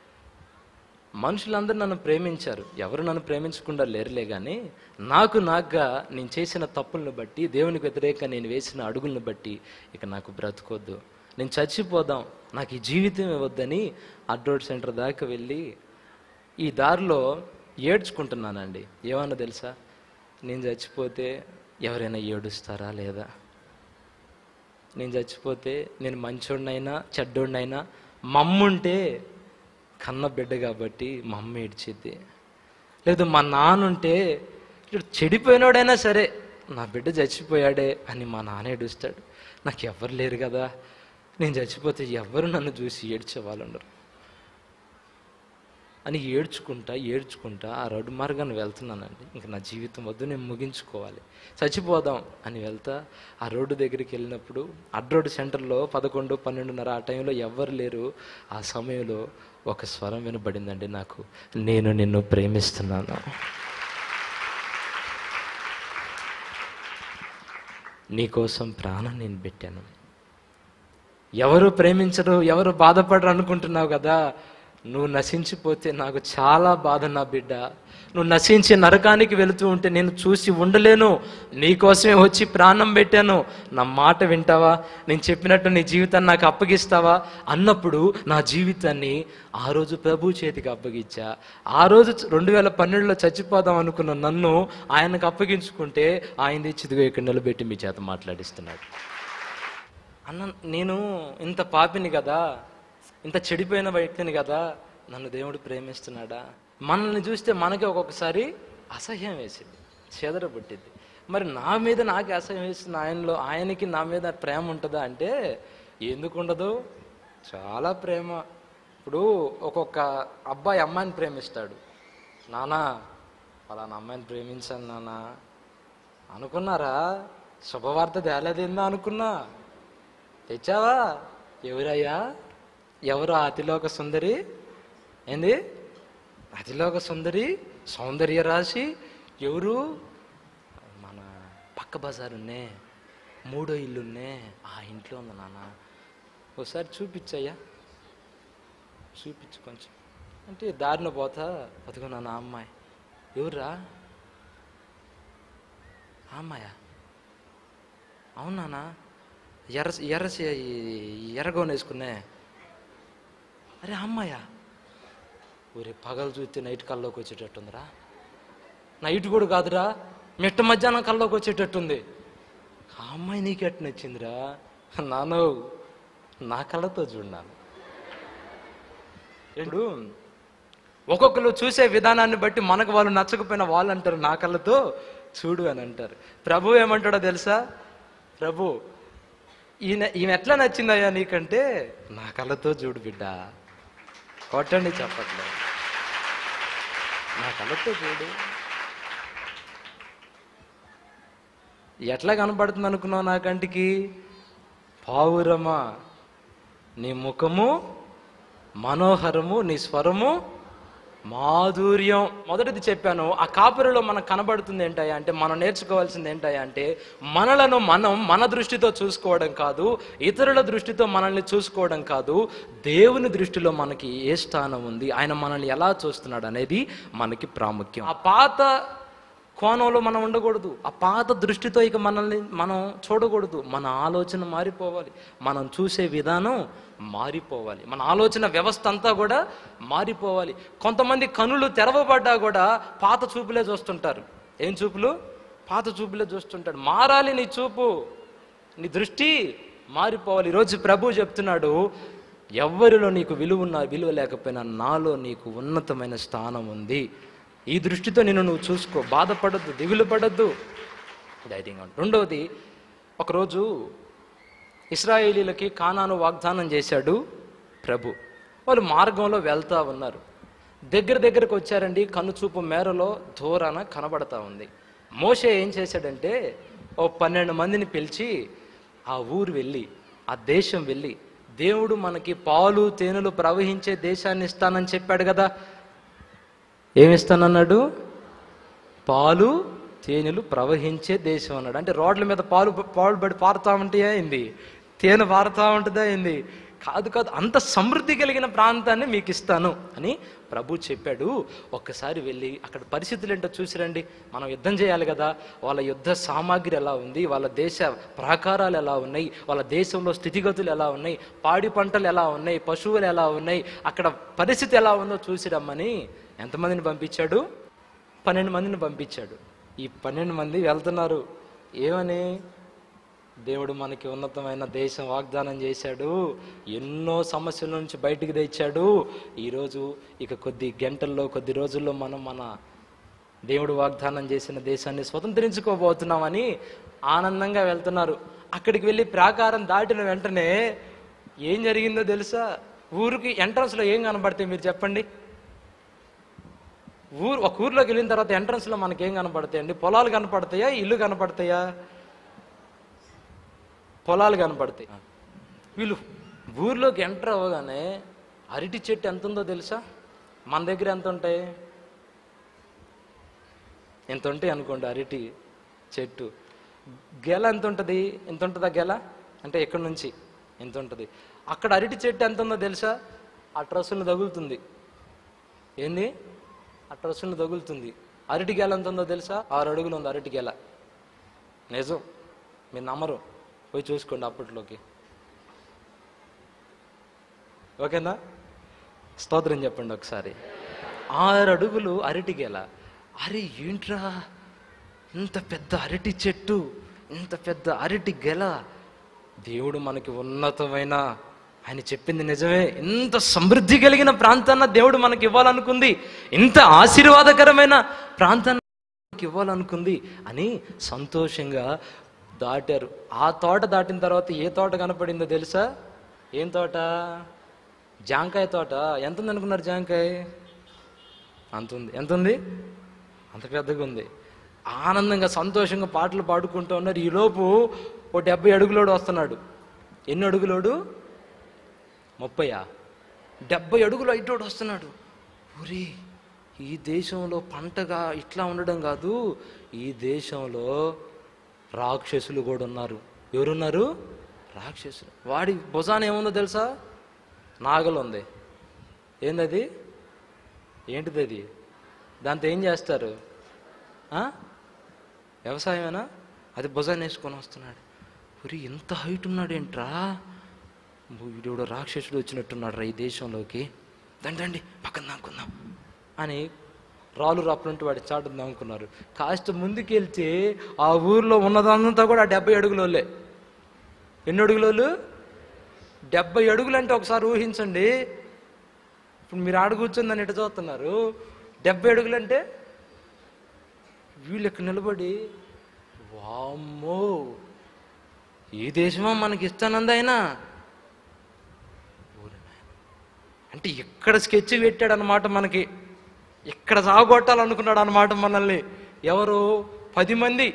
మనుషులందరూ నన్ను ప్రేమించారు ఎవరు నన్ను ప్రేమించకుండా లేరులే కానీ నాకు నాకుగా నేను చేసిన తప్పులను బట్టి దేవునికి వ్యతిరేకంగా నేను వేసిన అడుగులను బట్టి ఇక నాకు బ్రతకొద్దు నేను చచ్చిపోదాం నాకు ఈ జీవితం వద్దని అడ్రోడ్ సెంటర్ దాకా వెళ్ళి ఈ దారిలో ఏడ్చుకుంటున్నానండి ఏమన్నా తెలుసా నేను చచ్చిపోతే ఎవరైనా ఏడుస్తారా లేదా నేను చచ్చిపోతే నేను మంచోడినైనా చెడ్డోడినైనా మమ్ముంటే కన్న బిడ్డ కాబట్టి మా అమ్మ ఏడ్చిద్ది లేదు మా నాన్నుంటే ఇటు చెడిపోయినోడైనా సరే నా బిడ్డ చచ్చిపోయాడే అని మా నాన్న ఏడుస్తాడు నాకు ఎవరు లేరు కదా నేను చచ్చిపోతే ఎవరు నన్ను చూసి ఏడ్చే వాళ్ళు ఉండరు అని ఏడ్చుకుంటా ఏడ్చుకుంటా ఆ రోడ్డు మార్గాన్ని వెళ్తున్నానండి ఇంక నా జీవితం వద్దు నేను ముగించుకోవాలి చచ్చిపోదాం అని వెళ్తా ఆ రోడ్డు దగ్గరికి వెళ్ళినప్పుడు అడ్రోడ్ సెంటర్లో పదకొండు పన్నెండున్నర ఆ టైంలో ఎవ్వరు లేరు ఆ సమయంలో ఒక స్వరం వినబడిందండి నాకు నేను నిన్ను ప్రేమిస్తున్నాను నీకోసం ప్రాణం నేను పెట్టాను ఎవరు ప్రేమించరు ఎవరు బాధపడరు అనుకుంటున్నావు కదా నువ్వు నశించిపోతే నాకు చాలా బాధ నా బిడ్డ నువ్వు నశించి నరకానికి వెళుతూ ఉంటే నేను చూసి ఉండలేను నీకోసమే వచ్చి ప్రాణం పెట్టాను నా మాట వింటావా నేను చెప్పినట్టు నీ జీవితాన్ని నాకు అప్పగిస్తావా అన్నప్పుడు నా జీవితాన్ని ఆ రోజు ప్రభు చేతికి అప్పగించా ఆ రోజు రెండు వేల పన్నెండులో చచ్చిపోదాం అనుకున్న నన్ను ఆయనకు అప్పగించుకుంటే ఆయన తెచ్చిదిగో ఇక్కడ నిలబెట్టి మీ చేత మాట్లాడిస్తున్నాడు అన్న నేను ఇంత పాపిని కదా ఇంత చెడిపోయిన వ్యక్తిని కదా నన్ను దేవుడు ప్రేమిస్తున్నాడా మనల్ని చూస్తే మనకి ఒక్కొక్కసారి అసహ్యం వేసింది చెదర పుట్టింది మరి నా మీద నాకే అసహ్యం వేసిన ఆయనలో ఆయనకి నా మీద ప్రేమ ఉంటుందా అంటే ఎందుకు ఉండదు చాలా ప్రేమ ఇప్పుడు ఒక్కొక్క అబ్బాయి అమ్మాయిని ప్రేమిస్తాడు నానా ఫలానా అమ్మాయిని ప్రేమించాను నానా అనుకున్నారా శుభవార్త తేలేదేందా అనుకున్నా తెచ్చావా ఎవరయ్యా ఎవరు ఆ అతిలోక సుందరి ఏంది అతిలోక సుందరి సౌందర్య రాశి ఎవరు మన పక్క బజారున్నే మూడో ఇల్లున్నే ఆ ఇంట్లో ఉంది నాన్న ఒకసారి చూపించయ్యా చూపించు కొంచెం అంటే దారిన పోతా అదిగో నాన్న ఆ అమ్మాయి ఎవర్రా ఆ అమ్మాయా అవునానా ఎర్ర ఎర్ర ఎర్రగోన వేసుకునే అరే ఆ అమ్మాయా ఊరే పగలు చూస్తే నైట్ కల్లోకి వచ్చేటట్టుందిరా నైట్ కూడా కాదురా మిట్ట మధ్యాహ్నం కల్లోకి వచ్చేటట్టుంది ఆ అమ్మాయి నీకు ఎట్ట నచ్చిందిరా నాను నా కళ్ళతో చూడాను ఇప్పుడు ఒక్కొక్కరు చూసే విధానాన్ని బట్టి మనకు వాళ్ళు నచ్చకపోయినా వాళ్ళు అంటారు నా కళ్ళతో చూడు అని అంటారు ప్రభు ఏమంటాడో తెలుసా ప్రభు ఈయన ఈమె ఎట్లా నచ్చిందయ్యా నీకంటే నా కళ్ళతో చూడు బిడ్డ కొట్టండి చెప్పట్లేదు నా కళ్ళతో చూడు ఎట్లా కనపడుతుంది అనుకున్నావు నా కంటికి పావురమా నీ ముఖము మనోహరము నీ స్వరము మాధుర్యం మొదటిది చెప్పాను ఆ కాపురిలో మనకు కనబడుతుంది ఏంటయ్యా అంటే మనం నేర్చుకోవాల్సింది ఏంటయ్యా అంటే మనలను మనం మన దృష్టితో చూసుకోవడం కాదు ఇతరుల దృష్టితో మనల్ని చూసుకోవడం కాదు దేవుని దృష్టిలో మనకి ఏ స్థానం ఉంది ఆయన మనల్ని ఎలా చూస్తున్నాడు అనేది మనకి ప్రాముఖ్యం ఆ పాత కోణంలో మనం ఉండకూడదు ఆ పాత దృష్టితో ఇక మనల్ని మనం చూడకూడదు మన ఆలోచన మారిపోవాలి మనం చూసే విధానం మారిపోవాలి మన ఆలోచన వ్యవస్థ అంతా కూడా మారిపోవాలి కొంతమంది కనులు తెరవబడ్డా కూడా పాత చూపులే చూస్తుంటారు ఏం చూపులు పాత చూపులే చూస్తుంటాడు మారాలి నీ చూపు నీ దృష్టి మారిపోవాలి ఈరోజు ప్రభు చెప్తున్నాడు ఎవ్వరిలో నీకు విలువ ఉన్నా విలువ లేకపోయినా నాలో నీకు ఉన్నతమైన స్థానం ఉంది ఈ దృష్టితో నిన్ను నువ్వు చూసుకో బాధపడద్దు దిగులు పడద్దు ధైర్యంగా ఉండు. రెండవది ఒకరోజు ఇస్రాయేలీలకి కానాను వాగ్దానం చేశాడు ప్రభు వాళ్ళు మార్గంలో వెళ్తా ఉన్నారు దగ్గర దగ్గరకు వచ్చారండి కనుచూపు మేరలో దూరాన కనబడతా ఉంది మోషే ఏం చేశాడంటే ఓ పన్నెండు మందిని పిలిచి ఆ ఊరు వెళ్ళి ఆ దేశం వెళ్ళి దేవుడు మనకి పాలు తేనెలు ప్రవహించే దేశాన్ని ఇస్తానని చెప్పాడు కదా ఏమిస్తానన్నాడు పాలు తేనెలు ప్రవహించే దేశం అన్నాడు అంటే రోడ్ల మీద పాలు పాలు పడి పారుతా ఉంటాయా ఏంది తేనె పారుతా ఉంటుందా ఏంది కాదు కాదు అంత సమృద్ధి కలిగిన ప్రాంతాన్ని మీకు ఇస్తాను అని ప్రభు చెప్పాడు ఒక్కసారి వెళ్ళి అక్కడ పరిస్థితులు ఏంటో చూసిరండి మనం యుద్ధం చేయాలి కదా వాళ్ళ యుద్ధ సామాగ్రి ఎలా ఉంది వాళ్ళ దేశ ప్రాకారాలు ఎలా ఉన్నాయి వాళ్ళ దేశంలో స్థితిగతులు ఎలా ఉన్నాయి పాడి పంటలు ఎలా ఉన్నాయి పశువులు ఎలా ఉన్నాయి అక్కడ పరిస్థితి ఎలా ఉందో చూసిరమ్మని ఎంతమందిని పంపించాడు పన్నెండు మందిని పంపించాడు ఈ పన్నెండు మంది వెళ్తున్నారు ఏమని దేవుడు మనకి ఉన్నతమైన దేశం వాగ్దానం చేశాడు ఎన్నో సమస్యల నుంచి బయటికి తెచ్చాడు ఈరోజు ఇక కొద్ది గంటల్లో కొద్ది రోజుల్లో మనం మన దేవుడు వాగ్దానం చేసిన దేశాన్ని స్వతంత్రించుకోబోతున్నామని ఆనందంగా వెళ్తున్నారు అక్కడికి వెళ్ళి ప్రాకారం దాటిన వెంటనే ఏం జరిగిందో తెలుసా ఊరికి ఎంట్రన్స్లో ఏం కనబడతాయి మీరు చెప్పండి ఊరు ఒక ఊర్లోకి వెళ్ళిన తర్వాత ఎంట్రన్స్లో మనకేం కనపడతాయండి పొలాలు కనపడతాయా ఇల్లు కనపడతాయా పొలాలు కనపడతాయి వీళ్ళు ఊర్లోకి ఎంటర్ అవ్వగానే అరటి చెట్టు ఎంత ఉందో తెలుసా మన దగ్గర ఎంత ఉంటాయి ఎంత ఉంటాయి అనుకోండి అరటి చెట్టు గెల ఎంత ఉంటుంది ఎంత ఉంటుందా గెల అంటే ఎక్కడి నుంచి ఎంత ఉంటుంది అక్కడ అరటి చెట్టు ఎంత ఉందో తెలుసా ఆ ట్రస్సులు తగులుతుంది ఏంది ఆ ట్రస్సులు తగులుతుంది అరటి గెల ఎంత ఉందో తెలుసా ఆరు అడుగులు ఉంది అరటి గెల నిజం మీరు నమ్మరు పోయి చూసుకోండి అప్పట్లోకి ఓకేనా స్తోత్రం చెప్పండి ఒకసారి ఆరు అడుగులు అరటి గెల అరే ఏంట్రా ఇంత పెద్ద అరటి చెట్టు ఇంత పెద్ద అరటి గెల దేవుడు మనకి ఉన్నతమైన ఆయన చెప్పింది నిజమే ఇంత సమృద్ధి కలిగిన ప్రాంతాన్న దేవుడు మనకి ఇవ్వాలనుకుంది ఇంత ఆశీర్వాదకరమైన ప్రాంతాన్ని మనకి ఇవ్వాలనుకుంది అని సంతోషంగా దాటారు ఆ తోట దాటిన తర్వాత ఏ తోట కనపడిందో తెలుసా ఏం తోట జాంకాయ తోట ఎంత ఉంది అనుకున్నారు జాంకాయ అంత ఉంది ఎంత ఉంది అంత పెద్దగా ఉంది ఆనందంగా సంతోషంగా పాటలు పాడుకుంటూ ఉన్నారు ఈలోపు ఓ డెబ్బై అడుగులోడు వస్తున్నాడు ఎన్ని అడుగులోడు ముప్పయా డెబ్బై అడుగులు ఐటోడు వస్తున్నాడు ఊరి ఈ దేశంలో పంటగా ఇట్లా ఉండడం కాదు ఈ దేశంలో రాక్షసులు కూడా ఉన్నారు ఎవరున్నారు రాక్షసులు వాడి భుజాన ఏముందో తెలుసా నాగలు ఉంది ఏందది ఏంటిది అది దాంతో ఏం చేస్తారు ఆ? వ్యవసాయమేనా అది భుజాన్ని వేసుకొని వస్తున్నాడు ఒరి ఇంత హైట్ ఉన్నాడు ఏంట్రా వీడు రాక్షసుడు వచ్చినట్టున్నాడు రా ఈ దేశంలోకి దండి దండి పక్కన దాక్కుందాం అని రాళ్ళు రప్పనంటూ వాడి చాటు దాముకున్నారు కాస్త ముందుకెళ్తే ఆ ఊర్లో ఉన్నదంతా కూడా ఆ డెబ్బై అడుగులోలే ఎన్ని అడుగులోలు డెబ్బై అడుగులు అంటే ఒకసారి ఊహించండి ఇప్పుడు మీరు ఆడ కూర్చుందని ఇటు చూస్తున్నారు డెబ్బై అడుగులు అంటే వీళ్ళు ఇక్కడ నిలబడి వామ్మో ఈ దేశమా మనకి ఇస్తానందైనా అంటే ఇక్కడ స్కెచ్ పెట్టాడు అనమాట మనకి ఇక్కడ సాగొట్టాలనుకున్నాడు అనమాట మనల్ని ఎవరు పది మంది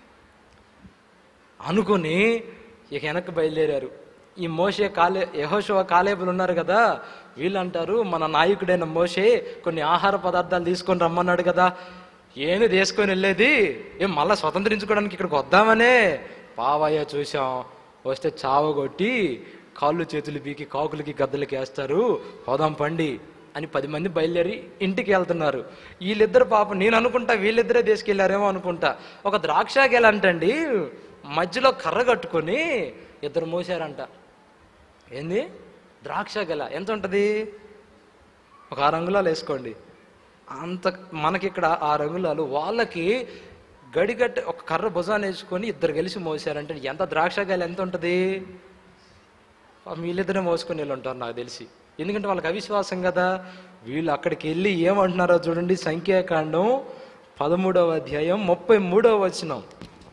అనుకుని ఇక వెనక్కి బయలుదేరారు ఈ మోషే కాలే యహోశివ కాలేబులు ఉన్నారు కదా వీళ్ళు అంటారు మన నాయకుడైన మోషే కొన్ని ఆహార పదార్థాలు తీసుకొని రమ్మన్నాడు కదా ఏంది తీసుకొని వెళ్ళేది ఏం మళ్ళా స్వతంత్రించుకోవడానికి ఇక్కడికి వద్దామనే పావయ్య చూసాం వస్తే చావగొట్టి కాళ్ళు చేతులు పీకి కాకులకి గద్దలకి వేస్తారు పోదాం పండి అని పది మంది బయలుదేరి ఇంటికి వెళ్తున్నారు వీళ్ళిద్దరు పాపం నేను అనుకుంటా వీళ్ళిద్దరే తీసుకెళ్లారేమో అనుకుంటా ఒక ద్రాక్ష గెలంటండి మధ్యలో కర్ర కట్టుకొని ఇద్దరు మోసారంట ఏంది ద్రాక్ష గెల ఎంత ఉంటుంది ఒక ఆరు అంగుళాలు వేసుకోండి అంత మనకి ఇక్కడ ఆ రంగులాలు వాళ్ళకి గడిగట్ట ఒక కర్ర భుజాన్ని వేసుకొని ఇద్దరు కలిసి మోసారంటే ఎంత ద్రాక్ష గెల ఎంత ఉంటుంది వీళ్ళిద్దరే మోసుకొని వెళ్ళి ఉంటారు నాకు తెలిసి ఎందుకంటే వాళ్ళకి అవిశ్వాసం కదా వీళ్ళు అక్కడికి వెళ్ళి ఏమంటున్నారో చూడండి సంఖ్యాకాండం పదమూడవ అధ్యాయం ముప్పై మూడవ వచనం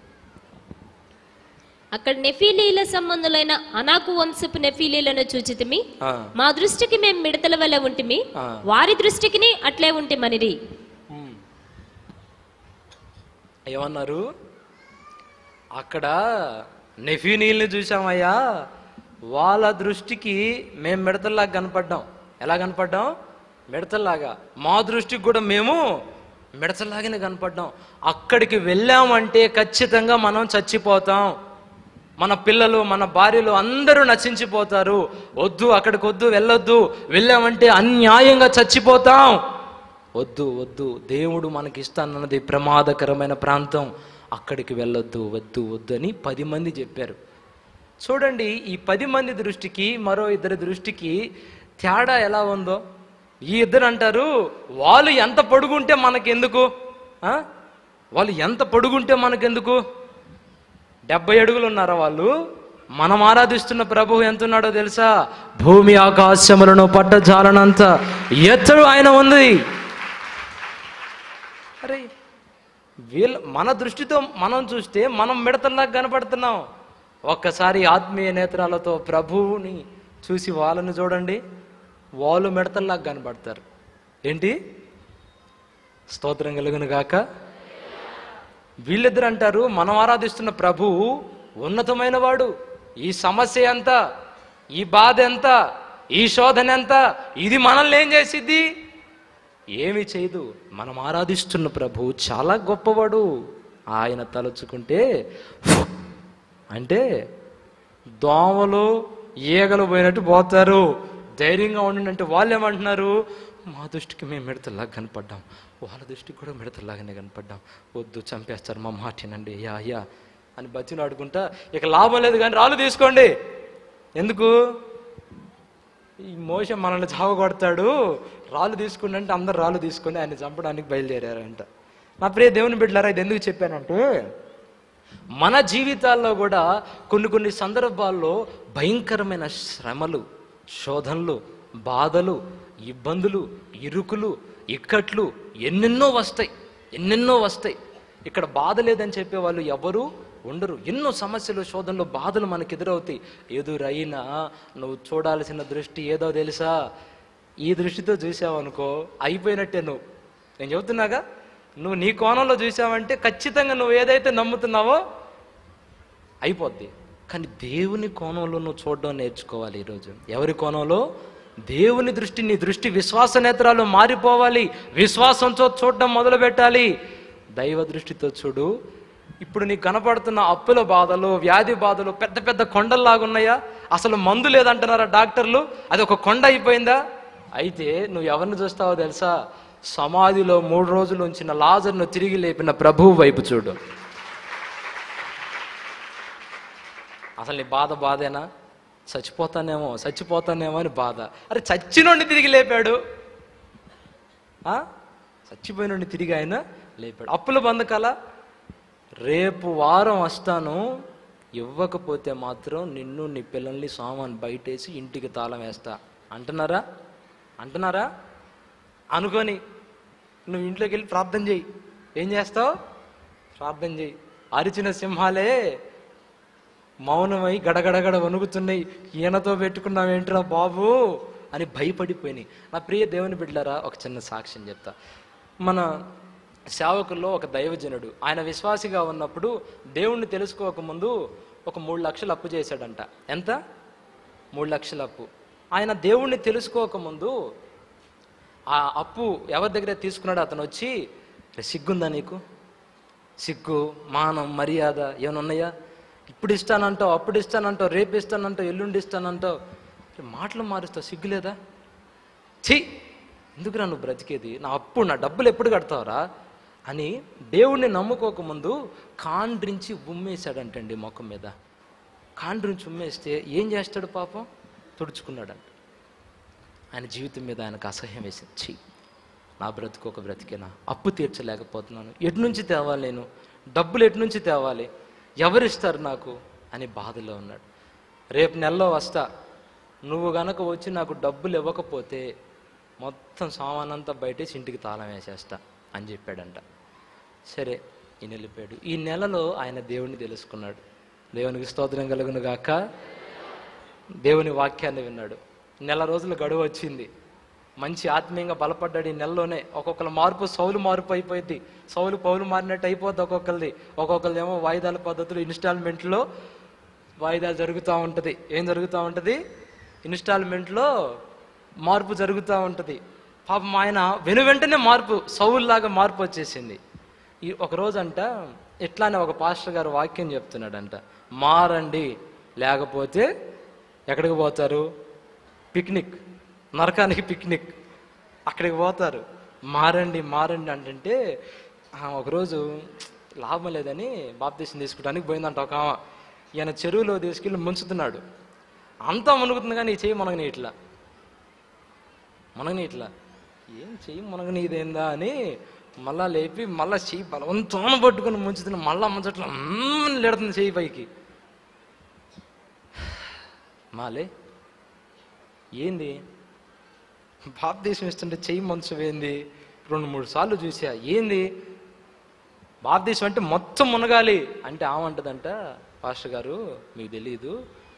అక్కడ నెఫీలీల సంబంధులైన అనాకు వంశపు నెఫీలీలను చూచితిమి ఆ, మా దృష్టికి మేము మిడతల వల్ల ఉంటిమి ఆ. వారి దృష్టికిని అట్లే ఉంటిమనిరి ఉమ్. ఏమన్నారు అక్కడ నెఫీనీల్ని చూసామయ్యా వాళ్ళ దృష్టికి మేము మిడతల్లాగా కనపడ్డాం ఎలా కనపడ్డాం మిడతల్లాగా మా దృష్టికి కూడా మేము మిడతల్లాగానే కనపడ్డాం అక్కడికి వెళ్ళామంటే ఖచ్చితంగా మనం చచ్చిపోతాం మన పిల్లలు మన భార్యలు అందరూ నశించిపోతారు వద్దు అక్కడికి వద్దు వెళ్ళొద్దు వెళ్ళామంటే అన్యాయంగా చచ్చిపోతాం వద్దు వద్దు దేవుడు మనకి ఇస్తానన్నది ప్రమాదకరమైన ప్రాంతం అక్కడికి వెళ్ళొద్దు వద్దు వద్దు అని పది మంది చెప్పారు చూడండి ఈ పది మంది దృష్టికి మరో ఇద్దరి దృష్టికి తేడా ఎలా ఉందో ఈ ఇద్దరు అంటారు వాళ్ళు ఎంత పొడుగుంటే మనకెందుకు ఆ? వాళ్ళు ఎంత పొడుగుంటే మనకెందుకు డెబ్బై అడుగులు ఉన్నారా వాళ్ళు మనం ఆరాధిస్తున్న ప్రభు ఎంత ఉన్నాడో తెలుసా భూమి ఆకాశములను పట్టజాలనంత ఎత్తడు ఆయన ఉంది అరే వీళ్ళ మన దృష్టితో మనం చూస్తే మనం మిడతల్లాగా కనపడుతున్నాం ఒక్కసారి ఆత్మీయ నేత్రాలతో ప్రభువుని చూసి వాళ్ళని చూడండి వాళ్ళు మిడతల్లాగా కనపడతారు ఏంటి స్తోత్రం కలుగును గాక వీళ్ళిద్దరు అంటారు మనం ఆరాధిస్తున్న ప్రభువు ఉన్నతమైన వాడు ఈ సమస్య ఎంత ఈ బాధ ఎంత ఈ శోధన ఎంత ఇది మనల్ని ఏం చేసిద్ది ఏమి చేయదు మనం ఆరాధిస్తున్న ప్రభు చాలా గొప్పవాడు ఆయన తలుచుకుంటే ఫు అంటే దోమలు ఈగలు పోయినట్టు పోతారు ధైర్యంగా ఉండండి అంటే వాళ్ళు ఏమంటున్నారు మా దృష్టికి మేము మిడతల్లాగా కనపడ్డాం వాళ్ళ దృష్టికి కూడా మిడతల్లాగానే కనపడ్డాం వద్దు చంపేస్తారు మా మాటేనండి యా యా అని బతిని ఆడుకుంటా ఇక లాభం లేదు కానీ రాళ్ళు తీసుకోండి ఎందుకు ఈ మోస మనల్ని చావ కొడతాడు రాళ్ళు తీసుకుని అంటే అందరు రాళ్ళు తీసుకొని ఆయన చంపడానికి బయలుదేరారంట నా ప్రియ దేవుని బిడ్డలారా ఇది ఎందుకు చెప్పానంటే మన జీవితాల్లో కూడా కొన్ని కొన్ని సందర్భాల్లో భయంకరమైన శ్రమలు శోధనలు బాధలు ఇబ్బందులు ఇరుకులు ఇక్కట్లు ఎన్నెన్నో వస్తాయి ఎన్నెన్నో వస్తాయి ఇక్కడ బాధ లేదని చెప్పే వాళ్ళు ఎవరు ఉండరు ఎన్నో సమస్యలు శోధనలు బాధలు మనకు ఎదురవుతాయి ఎదురైనా నువ్వు చూడాల్సిన దృష్టి ఏదో తెలుసా ఈ దృష్టితో చూసావనుకో అయిపోయినట్టే నువ్వు నేను చెబుతున్నాగా నువ్వు నీ కోణంలో చూసావంటే ఖచ్చితంగా నువ్వు ఏదైతే నమ్ముతున్నావో అయిపోద్ది కానీ దేవుని కోణంలో నువ్వు చూడడం నేర్చుకోవాలి ఈరోజు ఎవరి కోణంలో దేవుని దృష్టి నీ దృష్టి విశ్వాస నేత్రాలు మారిపోవాలి విశ్వాసంతో చూడడం మొదలు పెట్టాలి దైవ దృష్టితో చూడు ఇప్పుడు నీకు కనపడుతున్న అప్పుల బాధలు వ్యాధి బాధలు పెద్ద పెద్ద కొండల్లాగా ఉన్నాయా అసలు మందు లేదంటున్నారా డాక్టర్లు అది ఒక కొండ అయిపోయిందా అయితే నువ్వు ఎవరిని చూస్తావో తెలుసా సమాధిలో మూడు రోజులు ఉంచిన లాజర్ను తిరిగి లేపిన ప్రభువు వైపు చూడు అసలు నీ బాధ బాధేనా చచ్చిపోతానేమో చచ్చిపోతానేమో అని బాధ అరే చచ్చినోడిని తిరిగి లేపాడు ఆ? చచ్చిపోయినోడిని తిరిగి ఆయన లేపాడు అప్పుల బంధకాల రేపు వారం వస్తాను ఇవ్వకపోతే మాత్రం నిన్ను నీ పిల్లల్ని సామాన్ బయటేసి ఇంటికి తాళం వేస్తా అంటున్నారా అంటున్నారా అనుకొని నువ్వు ఇంట్లోకి వెళ్ళి ప్రార్థన చెయ్యి ఏం చేస్తావు ప్రార్థన చెయ్యి అరిచిన సింహాలే మౌనమై గడగడగడ వణుకుతున్నాయి ఈయనతో పెట్టుకున్నావేంట్రా బాబు అని భయపడిపోయినాయి నా ప్రియ దేవుని బిడ్డలారా ఒక చిన్న సాక్ష్యం చెప్తా మన సేవకుల్లో ఒక దైవజనుడు ఆయన విశ్వాసిగా ఉన్నప్పుడు దేవుణ్ణి తెలుసుకోకముందు ఒక మూడు లక్షలు అప్పు చేశాడంట ఎంత మూడు లక్షల అప్పు ఆయన దేవుణ్ణి తెలుసుకోకముందు ఆ అప్పు ఎవరి దగ్గర తీసుకున్నాడో అతను వచ్చి "రే, సిగ్గుందా నీకు సిగ్గు మానం మర్యాద ఏమైనా ఉన్నాయా ఇప్పుడు ఇస్తానంటావు అప్పుడు ఇస్తానంటావు రేపు ఇస్తానంటావు ఎల్లుండి ఇస్తానంటావు రే, మాటలు మారుస్తావు సిగ్గు లేదా ఛీ ఎందుకురా నువ్వు బ్రతికేది నా అప్పు నా డబ్బులు ఎప్పుడు కడతావురా అని దేవుణ్ణి నమ్ముకోకముందు కాండ్రించి ఉమ్మేశాడంటండి మొఖం మీద కాండ్రించి ఉమ్మేస్తే ఏం చేస్తాడు పాపం తుడుచుకున్నాడంట ఆయన జీవితం మీద ఆయనకు అసహ్యం వేసింది ఛీ నా బ్రతుకు ఒక బ్రతికేనా అప్పు తీర్చలేకపోతున్నాను ఎటు నుంచి తేవాలి నేను డబ్బులు ఎటు నుంచి తేవాలి ఎవరిస్తారు నాకు అని బాధలో ఉన్నాడు రేపు నెలలో వస్తా నువ్వు గనక వచ్చి నాకు డబ్బులు ఇవ్వకపోతే మొత్తం సామానంతా బయటేసి ఇంటికి తాళం వేసేస్తా అని చెప్పాడంట సరే ఈయన వెళ్ళిపోయాడు ఈ నెలలో ఆయన దేవుణ్ణి తెలుసుకున్నాడు దేవునికి స్తోత్రం కలుగును గాక దేవుని వాక్యాన్ని విన్నాడు నెల రోజుల గడువు వచ్చింది మంచి ఆత్మీయంగా బలపడ్డాడు ఈ నెలలోనే ఒక్కొక్కరు మార్పు సౌలు మార్పు అయిపోయింది సౌలు పౌలు మారినట్టు అయిపోద్ది ఒక్కొక్కరిది ఒక్కొక్కరిది ఏమో వాయిదాల పద్ధతులు ఇన్స్టాల్మెంట్లో వాయిదాలు జరుగుతూ ఉంటుంది ఏం జరుగుతూ ఉంటుంది ఇన్స్టాల్మెంట్లో మార్పు జరుగుతూ ఉంటుంది పాపం ఆయన వెను వెంటనే మార్పు సౌలులాగా మార్పు వచ్చేసింది ఈ ఒక రోజంట ఇట్లానే ఒక పాస్టర్ గారు వాక్యం చెప్తున్నాడంట మారండి లేకపోతే ఎక్కడికి పోతారు పిక్నిక్ నరకానికి పిక్నిక్ అక్కడికి పోతారు మారండి మారండి అంటే ఆ, ఒకరోజు లాభం లేదని బాప్తీసం తీసుకోవడానికి పోయిందంట ఒక ఆమె ఈయన చెరువులో తీసుకెళ్ళి ముంచుతున్నాడు అంతా మునుగుతుంది కానీ ఈ చెయ్యి మనగని ఇట్లా మనగని ఇట్లా ఏం చెయ్యి మనగని ఇదేందా అని మళ్ళా లేపి మళ్ళా చెయ్యి బలవంతం పట్టుకుని ముంచుతున్నా మళ్ళా ముంచట్లా లేడుతుంది చెయ్యి పైకి మాలే ఏంది బాప్దేశం ఇస్తుంటే చెయ్యి మంచం ఏంది రెండు మూడు సార్లు చూసా ఏంది బాప్దేశం అంటే మొత్తం మునగాలి అంటే ఆమంటదంట పాస్టర్ గారు మీకు తెలియదు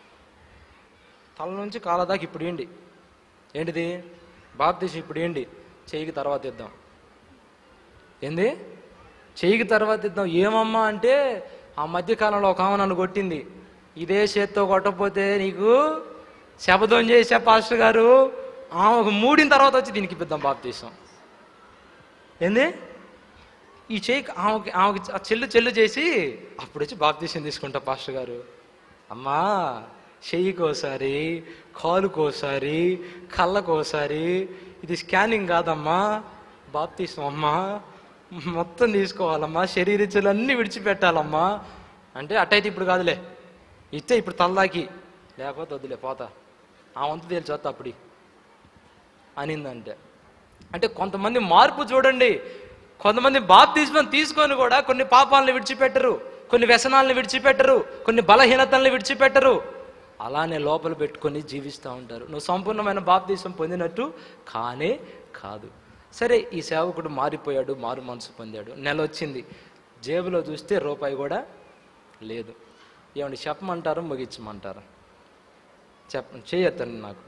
తల నుంచి కాళ్ళ దాకా ఇప్పుడు ఏంటి ఏంటిది బాప్దేశం ఇప్పుడు ఏంటి చెయ్యికి తర్వాత ఇద్దాం ఏంది చెయ్యికి తర్వాత ఇద్దాం ఏమమ్మా అంటే ఆ మధ్య కాలంలో ఒక ఆమె నన్ను కొట్టింది ఇదే చేత్తో కొట్టకపోతే నీకు శపథం చేసా పాస్టర్ గారు ఆమె ఒక మూడిన తర్వాత వచ్చి దీనికి ఇప్పిద్దాం బాప్తీసం ఏంది ఈ చేయి ఆమెకి ఆమెకి ఆ చెల్లు చెల్లు చేసి అప్పుడు వచ్చి బాప్తీసం తీసుకుంటా పాస్టర్ గారు అమ్మా చెయ్యికోసారి కాలుకోసారి కళ్ళకోసారి ఇది స్కానింగ్ కాదమ్మా బాప్తీసం అమ్మా మొత్తం తీసుకోవాలమ్మా శరీరచులన్నీ విడిచిపెట్టాలమ్మా అంటే అట్టయితే ఇప్పుడు కాదులే ఇస్తే ఇప్పుడు తలదాకి లేకపోతే వద్దులే పోతా ఆ వంతు తేల్చొత్త అప్పుడు అనిందంటే అంటే కొంతమంది మార్పు చూడండి కొంతమంది బాప్తిజం తీసుకొని కూడా కొన్ని పాపాలను విడిచిపెట్టరు కొన్ని వ్యసనాలను విడిచిపెట్టరు కొన్ని బలహీనతలను విడిచిపెట్టరు అలానే లోపల పెట్టుకొని జీవిస్తూ ఉంటారు నువ్వు సంపూర్ణమైన బాప్తీసం పొందినట్టు కానే కాదు సరే ఈ సేవకుడు మారిపోయాడు మారు మనసు పొందాడు నెల వచ్చింది జేబులో చూస్తే రూపాయి కూడా లేదు ఏమండి చెప్పమంటారు ముగించమంటారు చెప్ప చేయొద్దండి నాకు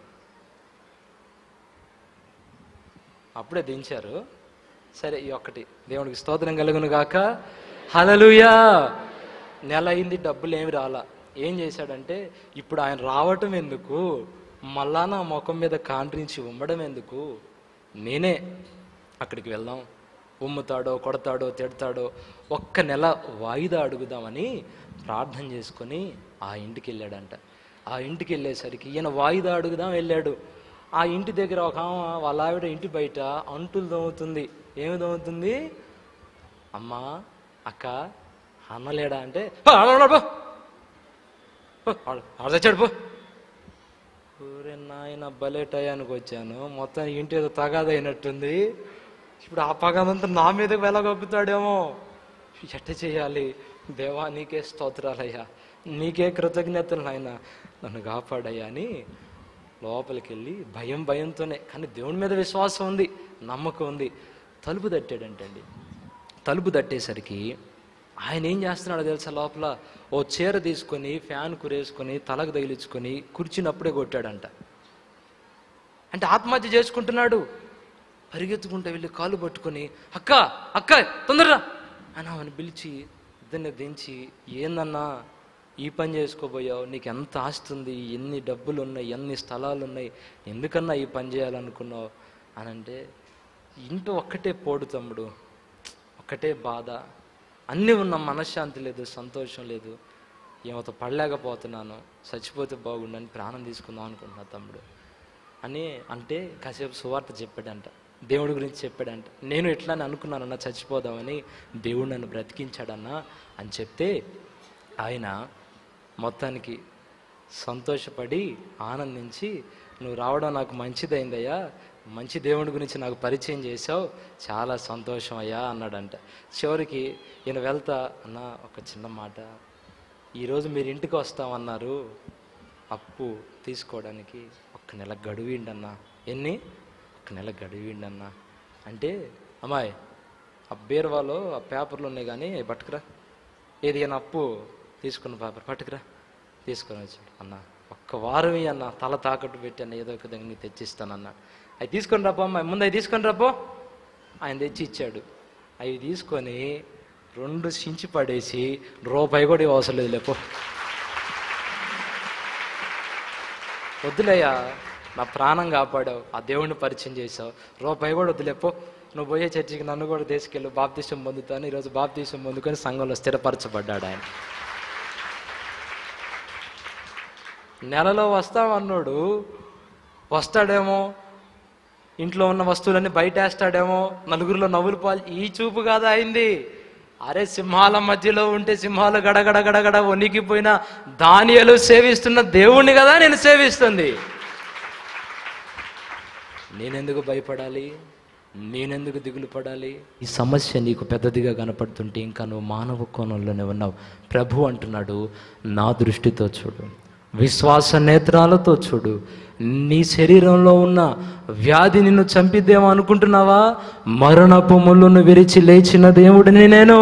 అప్పుడే దించారు సరే ఈ ఒక్కటి దేవునికి స్తోత్రం కలుగును గాక హలలుయా నెల అయింది డబ్బులు ఏమి రాలా ఏం చేశాడంటే ఇప్పుడు ఆయన రావటం ఎందుకు మళ్ళా నా ముఖం మీద కాండ్రించి ఉమ్మడం ఎందుకు నేనే అక్కడికి వెళ్దాం ఉమ్ముతాడో కొడతాడో తిడతాడో ఒక్క నెల వాయిదా అడుగుదామని ప్రార్థన చేసుకొని ఆ ఇంటికి వెళ్ళాడంట ఆ ఇంటికి వెళ్ళేసరికి ఈయన వాయిదా అడుగుదాం వెళ్ళాడు ఆ ఇంటి దగ్గర ఒక ఆమె వాళ్ళ ఆవిడ ఇంటి బయట అంటులు దోముతుంది ఏమి దోముతుంది అమ్మా అక్క అన్నలేడా అంటే "పో, ఆడ పో. పో, ఆడ- ఆడ తెచ్చాడు పో ఊరే నాయన భలే టయానికి వచ్చాను మొత్తం ఇంటి ఏదో తగాదైనట్టుంది ఇప్పుడు ఆ పగదంతా నా మీదకి వెళ్ళగొక్కుతాడేమో ఎట్ట చేయాలి దేవా నీకే స్తోత్రాలయ్యా నీకే కృతజ్ఞతలు నాయన నన్ను కాపాడయ్యా అని లోపలికి వెళ్ళి భయం భయంతోనే కానీ దేవుని మీద విశ్వాసం ఉంది నమ్మకం ఉంది తలుపు తట్టాడంటండి తలుపు తట్టేసరికి ఆయన ఏం చేస్తున్నాడో తెలుసా లోపల ఓ చీర తీసుకొని ఫ్యాన్ కురేసుకొని తలకు తగిలించుకొని కూర్చున్నప్పుడే కొట్టాడంట అంటే ఆత్మహత్య చేసుకుంటున్నాడు పరిగెత్తుకుంటూ వెళ్ళి కాలు పట్టుకొని అక్క అక్క తొందరరా అని ఆమెను పిలిచి ఇద్దరిని దించి ఏందన్నా ఈ పని చేసుకోబోయావు నీకు ఎంత ఆస్తి ఉంది ఎన్ని డబ్బులు ఉన్నాయి ఎన్ని స్థలాలు ఉన్నాయి ఎందుకన్నా ఈ పని చేయాలనుకున్నావు అని అంటే ఇంట్లో ఒక్కటే పోడు తమ్ముడు ఒక్కటే బాధ అన్నీ ఉన్న మనశ్శాంతి లేదు సంతోషం లేదు ఏమతో పడలేకపోతున్నాను చచ్చిపోతే బాగుండని ప్రాణం తీసుకుందాం అనుకుంటున్నా తమ్ముడు అని అంటే కాసేపు సువార్త చెప్పాడంట దేవుడి గురించి చెప్పాడంట నేను ఎట్లా అని అనుకున్నానన్నా చచ్చిపోదామని దేవుడు నన్ను బ్రతికించాడన్నా అని చెప్తే ఆయన మొత్తానికి సంతోషపడి ఆనందించి నువ్వు రావడం నాకు మంచిదైందయ్యా మంచి దేవుడి గురించి నాకు పరిచయం చేసావు చాలా సంతోషం అయ్యా అన్నాడంట చివరికి ఈయన వెళ్తా అన్న ఒక చిన్న మాట ఈరోజు మీరు ఇంటికి వస్తామన్నారు అప్పు తీసుకోవడానికి ఒక్క నెల గడువిండి అన్న ఎన్ని ఒక్క నెల గడువిండి అన్న అంటే అమ్మాయి ఆ బీరువాలో ఆ పేపర్లు ఉన్నాయి కానీ అవి పట్టుకురా ఏది అయినా అప్పు తీసుకున్న పేపర్ పట్టుకురా తీసుకొని వచ్చాడు అన్న ఒక్క వారం ఇయ్యి అన్న తల తాకట్టు పెట్టి అన్న ఏదో ఒక దగ్గర నీకు తెచ్చిస్తానన్న అవి తీసుకొని రాపో అమ్మాయి ముందు అవి తీసుకొని రాపో ఆయన తెచ్చి ఇచ్చాడు అవి తీసుకొని రెండు సించి పడేసి రూపాయి కూడా ఇవ్వ అవసరం లేదు లేపో వద్దులేయ్యా నా ప్రాణం కాపాడావు ఆ దేవుడిని పరిచయం చేసావు రూపాయి కూడా వద్దులేపో నువ్వు పోయే చర్చికి నన్ను కూడా తీసుకెళ్ళు బాప్తీసం పొందుతాను ఈరోజు బాప్తీసం పొందుకొని సంఘంలో స్థిరపరచబడ్డాడు ఆయన నెలలో వస్తామన్నాడు వస్తాడేమో ఇంట్లో ఉన్న వస్తువులన్నీ బయట వేస్తాడేమో నలుగురిలో నవ్వులు పాలు ఈ చూపు కాదా అయింది అరే సింహాల మధ్యలో ఉంటే సింహాలు గడగడ గడగడ వణికిపోయిన దానియలు సేవిస్తున్న దేవుణ్ణి కదా నేను సేవిస్తుంది నేనెందుకు భయపడాలి నేనెందుకు దిగులు పడాలి ఈ సమస్య నీకు పెద్దదిగా కనపడుతుంటే ఇంకా నువ్వు మానవ కోణంలోనే ఉన్నావు ప్రభు అంటున్నాడు నా దృష్టితో చూడు విశ్వాస నేత్రాలతో చూడు నీ శరీరంలో ఉన్న వ్యాధి నిన్ను చంపిద్దేమో అనుకుంటున్నావా మరణపు ముళ్ళును విరిచి లేచిన దేవుడిని నేను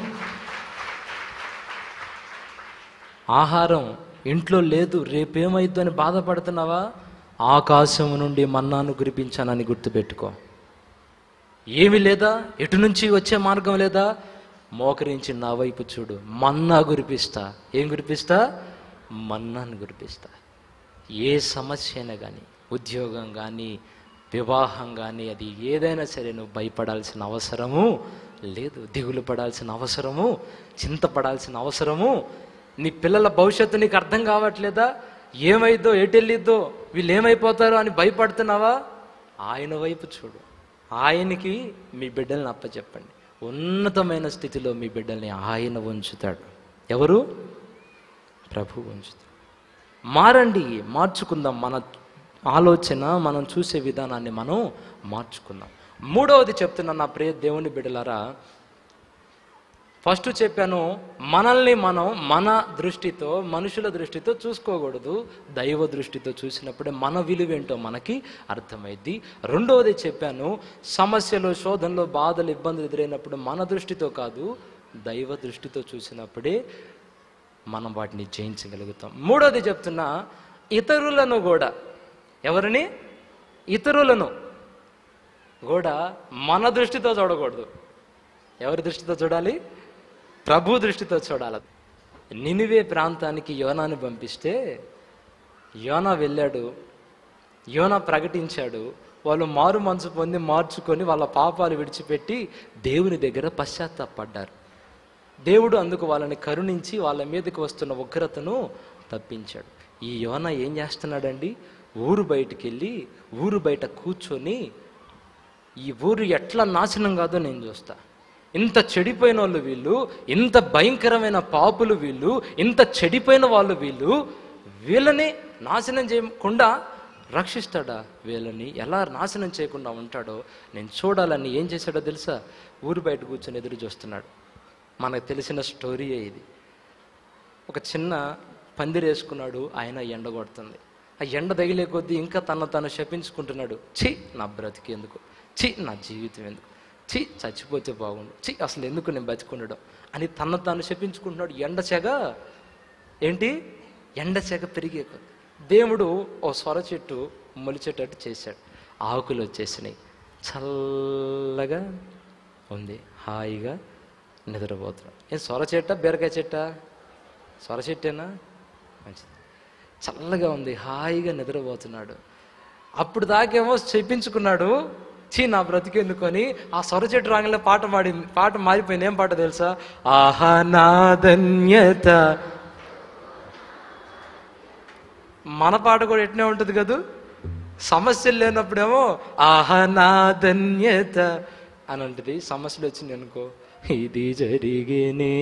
ఆహారం ఇంట్లో లేదు రేపేమైద్దు అని బాధపడుతున్నావా ఆకాశం నుండి మన్నాను కురిపించానని గుర్తుపెట్టుకో ఏమి లేదా ఎటు నుంచి వచ్చే మార్గం లేదా మోకరించి నా వైపు చూడు మన్నా కురిపిస్తా ఏం కురిపిస్తా మన్నాను కురిపిస్తా ఏ సమస్య అయినా కానీ ఉద్యోగం కానీ వివాహం కానీ అది ఏదైనా సరే నువ్వు భయపడాల్సిన అవసరము లేదు దిగులు పడాల్సిన అవసరము చింతపడాల్సిన అవసరము నీ పిల్లల భవిష్యత్తు నీకు అర్థం కావట్లేదా ఏమైద్దో ఎటెళ్ళిద్దో వీళ్ళు ఏమైపోతారో అని భయపడుతున్నావా ఆయన వైపు చూడు ఆయనకి మీ బిడ్డల్ని అప్పచెప్పండి ఉన్నతమైన స్థితిలో మీ బిడ్డల్ని ఆయన ఉంచుతాడు ఎవరు ప్రభు ఉంచుతాడు మారండి మార్చుకుందాం మన ఆలోచన మనం చూసే విధానాన్ని మనం మార్చుకుందాం మూడవది చెప్తున్నా నా ప్రియ దేవుని బిడ్డలారా ఫస్ట్ చెప్పాను మనల్ని మనం మన దృష్టితో మనుషుల దృష్టితో చూసుకోకూడదు దైవ దృష్టితో చూసినప్పుడే మన విలువేంటో మనకి అర్థమైద్ది రెండవది చెప్పాను సమస్యలు శోధనలు బాధలు ఇబ్బందులు ఎదురైనప్పుడు మన దృష్టితో కాదు దైవ దృష్టితో చూసినప్పుడే మనం వాటిని జయించగలుగుతాం మూడోది చెప్తున్నా ఇతరులను కూడా ఎవరిని ఇతరులను కూడా మన దృష్టితో చూడకూడదు ఎవరి దృష్టితో చూడాలి ప్రభు దృష్టితో చూడాలి నినివే ప్రాంతానికి యోనాని పంపిస్తే యోనా వెళ్ళాడు యోనా ప్రకటించాడు వాళ్ళు మారు మనసు పొంది మార్చుకొని వాళ్ళ పాపాలు విడిచిపెట్టి దేవుని దగ్గర పశ్చాత్తాపడ్డారు దేవుడు అందుకు వాళ్ళని కరుణించి వాళ్ళ మీదకి వస్తున్న ఉగ్రతను తప్పించాడు ఈ యోన ఏం చేస్తున్నాడండి ఊరు బయటికి వెళ్ళి ఊరు బయట కూర్చొని ఈ ఊరు ఎట్లా నాశనం కాదో నేను చూస్తా ఇంత చెడిపోయిన వాళ్ళు వీళ్ళు ఇంత భయంకరమైన పాపులు వీళ్ళు ఇంత చెడిపోయిన వాళ్ళు వీళ్ళు వీళ్ళని నాశనం చేయకుండా రక్షిస్తాడా వీళ్ళని ఎలా నాశనం చేయకుండా ఉంటాడో నేను చూడాలని ఏం చేశాడో తెలుసా ఊరు బయట కూర్చొని ఎదురు చూస్తున్నాడు మనకు తెలిసిన స్టోరీయే ఇది ఒక చిన్న పందిరి వేసుకున్నాడు ఆయన ఎండ కొడుతుంది ఆ ఎండ తగిలే కొద్దీ ఇంకా తను తను శపించుకుంటున్నాడు ఛీ నా బ్రతికి ఎందుకు ఛీ నా జీవితం ఎందుకు ఛీ చచ్చిపోతే బాగుండు ఛీ అసలు ఎందుకు నేను బతికుండడం అని తను తాను శపించుకుంటున్నాడు ఎండ చెగ ఏంటి ఎండ చెగ పెరిగే కొద్దీ. దేవుడు ఓ సొర చెట్టు మొలిచేటట్టు చేశాడు ఆకులు వచ్చేసినాయి చల్లగా ఉంది హాయిగా నిద్రపోతున్నాడు ఏం సొర చెట్ట బీరకాయ చెట్ట సొర చెట్టేనా మంచిది చల్లగా ఉంది హాయిగా నిద్రపోతున్నాడు అప్పుడు దాకేమో చెప్పించుకున్నాడు చీ నా బ్రతికెందుకొని ఆ సొర చెట్టు రాగలే పాట పాడింది పాట మారిపోయింది ఏం పాట తెలుసా ఆహా నా ధన్యత మన పాట కూడా ఎట్నే ఉంటుంది కదూ సమస్యలు లేనప్పుడేమో ఆహా నా ధన్యత అని ఉంటుంది సమస్యలు వచ్చింది అనుకో ఇది జరిగినే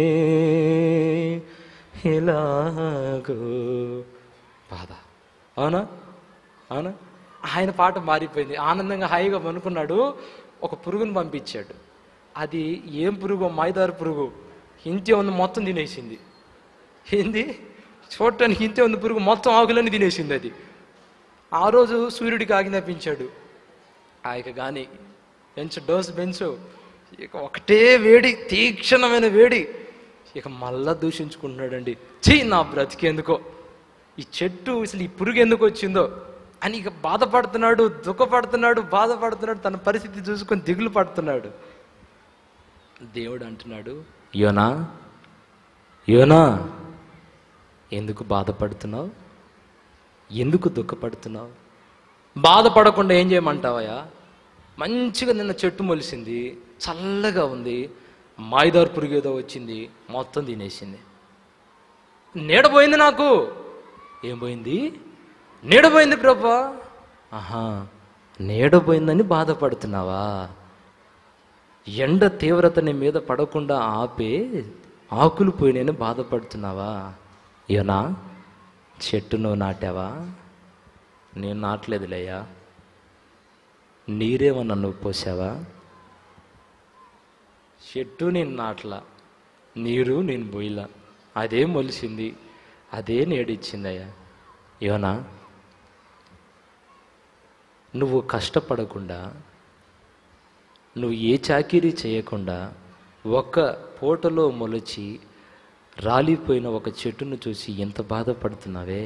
ఇలాగో బాధ అవునా అవునా ఆయన పాట మారిపోయింది ఆనందంగా హాయిగా పనుకున్నాడు ఒక పురుగును పంపించాడు అది ఏం పురుగు మైదారు పురుగు ఇంతే ఉంది మొత్తం తినేసింది ఏంది చూడటానికి ఇంతే ఉంది పురుగు మొత్తం ఆకులన్నీ తినేసింది అది ఆ రోజు సూర్యుడికి ఆజ్ఞాపించాడు ఆ ఇక కానీ పెంచు డోసు పెంచు ఇక ఒకటే వేడి తీక్షణమైన వేడి ఇక మళ్ళా దూషించుకుంటున్నాడండి చీ నా బ్రతికేందుకో ఈ చెట్టు అసలు ఈ పురుగు ఎందుకు వచ్చిందో అని ఇక బాధపడుతున్నాడు దుఃఖపడుతున్నాడు బాధపడుతున్నాడు తన పరిస్థితి చూసుకొని దిగులు పడుతున్నాడు దేవుడు అంటున్నాడు యోనా యోనా ఎందుకు బాధపడుతున్నావు ఎందుకు దుఃఖపడుతున్నావు బాధపడకుండా ఏం చేయమంటావయ్యా మంచిగా నిన్న చెట్టు మొలిసింది చల్లగా ఉంది మాయిదారు పురుగు ఏదో వచ్చింది మొత్తం తినేసింది నీడపోయింది నాకు ఏం పోయింది నీడపోయింది ప్రభా ఆహా నీడపోయిందని బాధపడుతున్నావా ఎండ తీవ్రత నీ మీద పడకుండా ఆపే ఆకులు పోయినని బాధపడుతున్నావా యోనా చెట్టు నువ్వు నాటావా నేను నాటలేదులేయ్యా నీరేమన్నా నువ్వు పోసావా చెట్టు నేను నాట్లా నీరు నేను పోయిలా అదే మొలిసింది అదే నేడిచ్చిందయ్యా యోనా నువ్వు కష్టపడకుండా నువ్వు ఏ చాకిరీ చేయకుండా ఒక్క పూటలో మొలిచి రాలిపోయిన ఒక చెట్టును చూసి ఎంత బాధపడుతున్నావే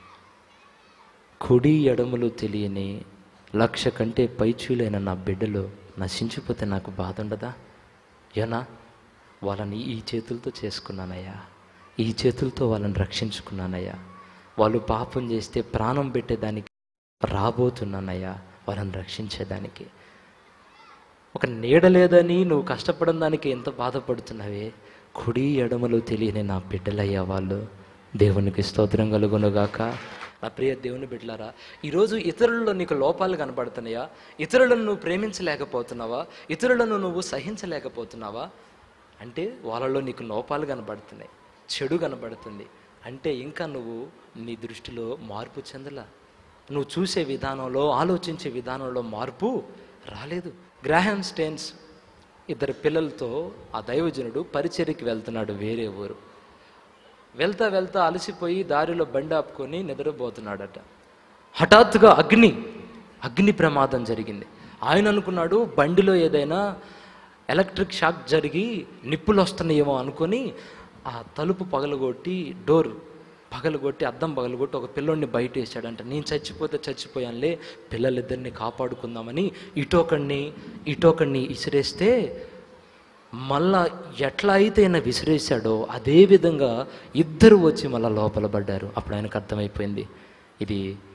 కుడి ఎడమలు తెలియని లక్ష కంటే పైచూలైన నా బిడ్డలు నశించిపోతే నాకు బాధ ఉండదా యోనా వాళ్ళని ఈ చేతులతో చేసుకున్నానయ్యా ఈ చేతులతో వాళ్ళని రక్షించుకున్నానయ్యా వాళ్ళు పాపం చేస్తే ప్రాణం పెట్టేదానికి రాబోతున్నానయ్యా వాళ్ళని రక్షించేదానికి ఒక నీడ లేదని నువ్వు కష్టపడిన దానికి ఎంత బాధపడుతున్నావే కుడి ఎడమలు తెలియని నా బిడ్డలయ్యా వాళ్ళు దేవునికి స్తోత్రం కలుగునుగాక నా ప్రియ దేవుని బిడ్డలారా ఈరోజు ఇతరులలో నీకు లోపాలు కనబడుతున్నాయా ఇతరులను నువ్వు ప్రేమించలేకపోతున్నావా ఇతరులను నువ్వు సహించలేకపోతున్నావా అంటే వాళ్ళలో నీకు లోపాలు కనబడుతున్నాయి చెడు కనబడుతుంది అంటే ఇంకా నువ్వు నీ దృష్టిలో మార్పు చెందలా నువ్వు చూసే విధానంలో ఆలోచించే విధానంలో మార్పు రాలేదు గ్రాహం స్టేన్స్ ఇద్దరు పిల్లలతో ఆ దైవజనుడు పరిచర్యకి వెళ్తున్నాడు వేరే ఊరు వెళ్తా వెళ్తా అలసిపోయి దారిలో బండి ఆపుకొని నిద్రపోతున్నాడట హఠాత్తుగా అగ్ని అగ్ని ప్రమాదం జరిగింది ఆయన అనుకున్నాడు బండిలో ఏదైనా ఎలక్ట్రిక్ షాక్ జరిగి నిప్పులు వస్తున్నాయేమో అనుకొని ఆ తలుపు పగలగొట్టి డోర్ పగలగొట్టి అద్దం పగలగొట్టి ఒక పిల్లోడిని బయట వేసాడంట నేను చచ్చిపోతే చచ్చిపోయానులే పిల్లలిద్దరిని కాపాడుకుందామని ఇటొకడిని ఇటొకడిని ఇసిరేస్తే మళ్ళా ఎట్లా అయితే ఆయన విసిరేశాడో అదే విధంగా ఇద్దరు వచ్చి మళ్ళా లోపల పడ్డారు అప్పుడు ఆయనకు అర్థమైపోయింది ఇది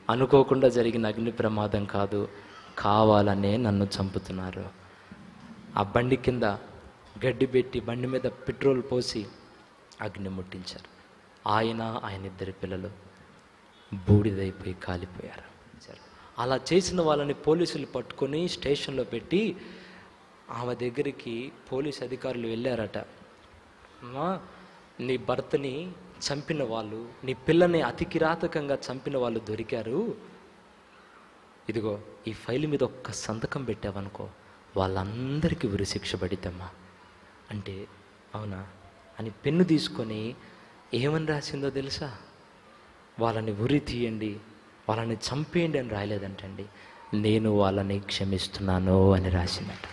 అనుకోకుండా జరిగిన అగ్ని ప్రమాదం కాదు కావాలనే నన్ను చంపుతున్నారు ఆ బండి కింద గడ్డి పెట్టి బండి మీద పెట్రోల్ పోసి అగ్ని ముట్టించారు ఆయన ఆయన ఇద్దరి పిల్లలు బూడిదైపోయి కాలిపోయారు అలా చేసిన వాళ్ళని పోలీసులు పట్టుకొని స్టేషన్లో పెట్టి ఆమె దగ్గరికి పోలీస్ అధికారులు వెళ్ళారట అమ్మా నీ భర్తని చంపిన వాళ్ళు నీ పిల్లని అతి కిరాతకంగా చంపిన వాళ్ళు దొరికారు ఇదిగో ఈ ఫైల్ మీద ఒక్క సంతకం పెట్టావనుకో వాళ్ళందరికీ ఉరి శిక్ష పడిద్దమ్మా అంటే అవునా అని పెన్ను తీసుకొని ఏమని రాసిందో తెలుసా వాళ్ళని ఉరి తీయండి వాళ్ళని చంపేయండి అని రాయలేదంటండి నేను వాళ్ళని క్షమిస్తున్నాను అని రాసిందట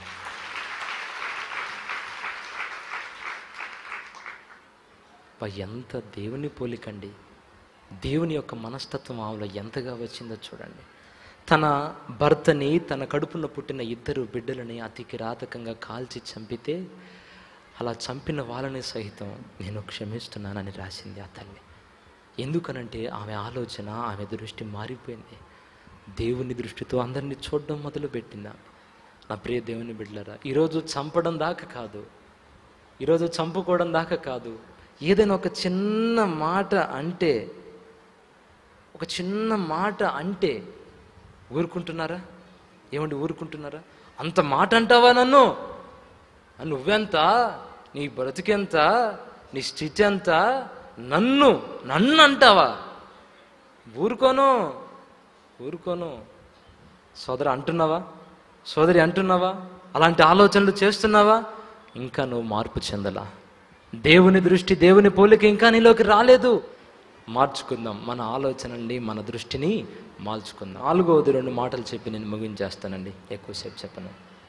అబ్బా, ఎంత దేవుని పోలికండి దేవుని యొక్క మనస్తత్వం ఆమెలో ఎంతగా వచ్చిందో చూడండి తన భర్తని తన కడుపున పుట్టిన ఇద్దరు బిడ్డలని అతి కిరాతకంగా కాల్చి చంపితే అలా చంపిన వాళ్ళని సహితం నేను క్షమిస్తున్నానని రాసింది ఆ తల్లి ఎందుకనంటే ఆమె ఆలోచన ఆమె దృష్టి మారిపోయింది దేవుని దృష్టితో అందరినీ చూడడం మొదలుపెట్టింది ఆమె నా ప్రియ దేవుని బిడ్డలరా ఈరోజు చంపడం దాకా కాదు ఈరోజు చంపుకోవడం దాకా కాదు ఏదైనా ఒక చిన్న మాట అంటే ఒక చిన్న మాట అంటే ఊరుకుంటున్నారా ఏమండి ఊరుకుంటున్నారా అంత మాట అంటావా నన్ను ఆ నువ్వెంత నీ బ్రతికెంత నీ స్థితి ఎంత నన్ను నన్ను అంటావా ఊరుకోను ఊరుకోను సోదర అంటున్నావా సోదరి అంటున్నావా అలాంటి ఆలోచనలు చేస్తున్నావా ఇంకా నువ్వు మార్పు చెందలా దేవుని దృష్టి దేవుని పోలిక ఇంకా నీలోకి రాలేదు మార్చుకుందాం మన ఆలోచనల్ని మన దృష్టిని మార్చుకుందాం నాలుగవది రెండు మాటలు చెప్పి నేను ముగించేస్తానండి ఎక్కువసేపు చెప్పను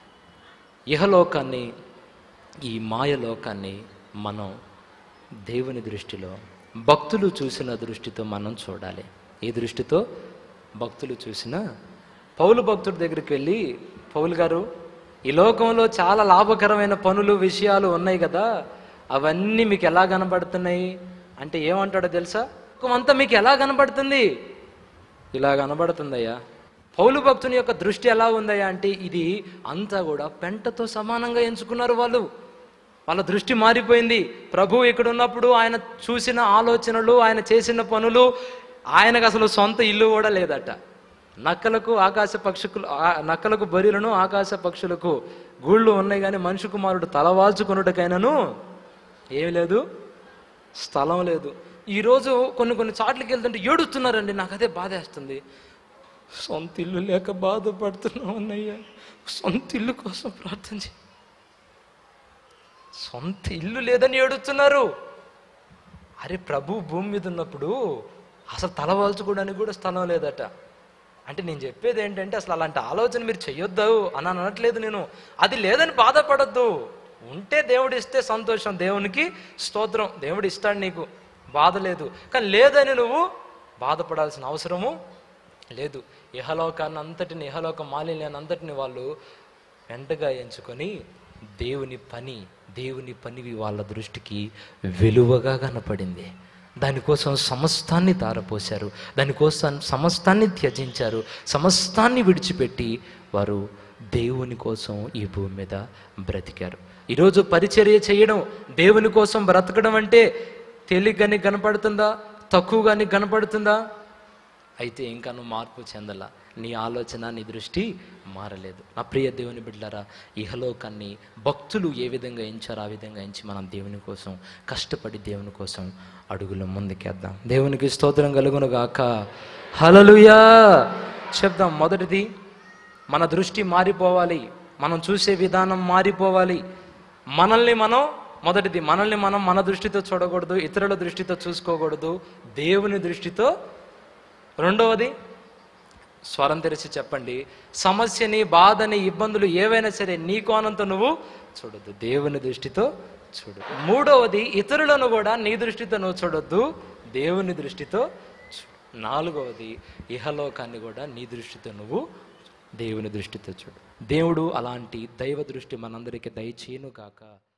ఇహలోకాన్ని ఈ మాయలోకాన్ని మనం దేవుని దృష్టిలో భక్తులు చూసిన దృష్టితో మనం చూడాలి ఈ దృష్టితో భక్తులు చూసిన పౌలు భక్తుడి దగ్గరికి వెళ్ళి పౌలు గారు ఈ లోకంలో చాలా లాభకరమైన పనులు విషయాలు ఉన్నాయి కదా అవన్నీ మీకు ఎలా కనబడుతున్నాయి అంటే ఏమంటాడో తెలుసా అంతా మీకు ఎలా కనబడుతుంది ఇలా కనబడుతుందయ్యా పౌలు భక్తుని యొక్క దృష్టి ఎలా ఉందయ్యా అంటే ఇది అంతా కూడా పెంటతో సమానంగా ఎంచుకున్నారు వాళ్ళు వాళ్ళ దృష్టి మారిపోయింది ప్రభు ఇక్కడ ఉన్నప్పుడు ఆయన చూసిన ఆలోచనలు ఆయన చేసిన పనులు ఆయనకు అసలు సొంత ఇల్లు కూడా లేదట నక్కలకు ఆకాశ పక్షులు ఆ- నక్కలకు బరిలను ఆకాశ పక్షులకు గూళ్ళు ఉన్నాయి కానీ మనిషి కుమారుడు తలవాల్చుకున్నట్టుకైనాను ఏమి లేదు స్థలం లేదు ఈరోజు కొన్ని కొన్ని చాట్లకి వెళ్తుంటే ఏడుస్తున్నారండి నాకు అదే బాధేస్తుంది సొంత ఇల్లు లేక బాధపడుతున్నాం అన్నయ్య సొంత ఇల్లు కోసం ప్రార్థన చేయి సొంత ఇల్లు లేదని ఏడుస్తున్నారు అరే ప్రభు భూమి మీద ఉన్నప్పుడు అసలు తలవాల్చుకోవడానికి కూడా స్థలం లేదట అంటే నేను చెప్పేది ఏంటంటే అసలు అలాంటి ఆలోచన మీరు చెయ్యొద్దు అని అనట్లేదు నేను అది లేదని బాధపడద్దు ఉంటే దేవుడు ఇస్తే సంతోషం దేవునికి స్తోత్రం దేవుడు ఇస్తాడు నీకు బాధ లేదు కానీ లేదని నువ్వు బాధపడాల్సిన అవసరము లేదు ఇహలోకాన్ని అంతటిని ఇహలోక మాలిన్యాన్ని అంతటిని వాళ్ళు వెంటగా ఎంచుకొని దేవుని పని దేవుని పనివి వాళ్ళ దృష్టికి విలువగా కనపడింది దానికోసం సమస్తాన్ని తారపోశారు దానికోసం సమస్తాన్ని త్యజించారు సమస్తాన్ని విడిచిపెట్టి వారు దేవుని కోసం ఈ భూమి మీద బ్రతికారు ఈరోజు పరిచర్య చేయడం దేవుని కోసం బ్రతకడం అంటే తేలిగ్గాని కనపడుతుందా తక్కువగాని కనపడుతుందా అయితే ఇంకా నువ్వు మార్పు చెందలా నీ ఆలోచన నీ దృష్టి మారలేదు నా ప్రియ దేవుని బిడ్డలారా ఇహలోకాన్ని భక్తులు ఏ విధంగా ఎంచారో ఆ విధంగా ఎంచి మనం దేవుని కోసం కష్టపడి దేవుని కోసం అడుగులు ముందుకేద్దాం దేవునికి స్తోత్రం కలుగును గాక హలలుయా చెప్దాం మొదటిది మన దృష్టి మారిపోవాలి మనం చూసే విధానం మారిపోవాలి మనల్ని మనం మొదటిది మనల్ని మనం మన దృష్టితో చూడకూడదు ఇతరుల దృష్టితో చూసుకోకూడదు దేవుని దృష్టితో రెండవది స్వరం తెరిచి చెప్పండి సమస్యని బాధని ఇబ్బందులు ఏవైనా సరే నీ కోణంతో నువ్వు చూడొద్దు దేవుని దృష్టితో చూడు మూడవది ఇతరులను కూడా నీ దృష్టితో నువ్వు చూడొద్దు దేవుని దృష్టితో చూడు నాలుగవది ఇహలోకాన్ని కూడా నీ దృష్టితో నువ్వు దేవుని దృష్టితో చూడు దేవుడు అలాంటి దైవ దృష్టి మనందరికీ దయచేయను కాక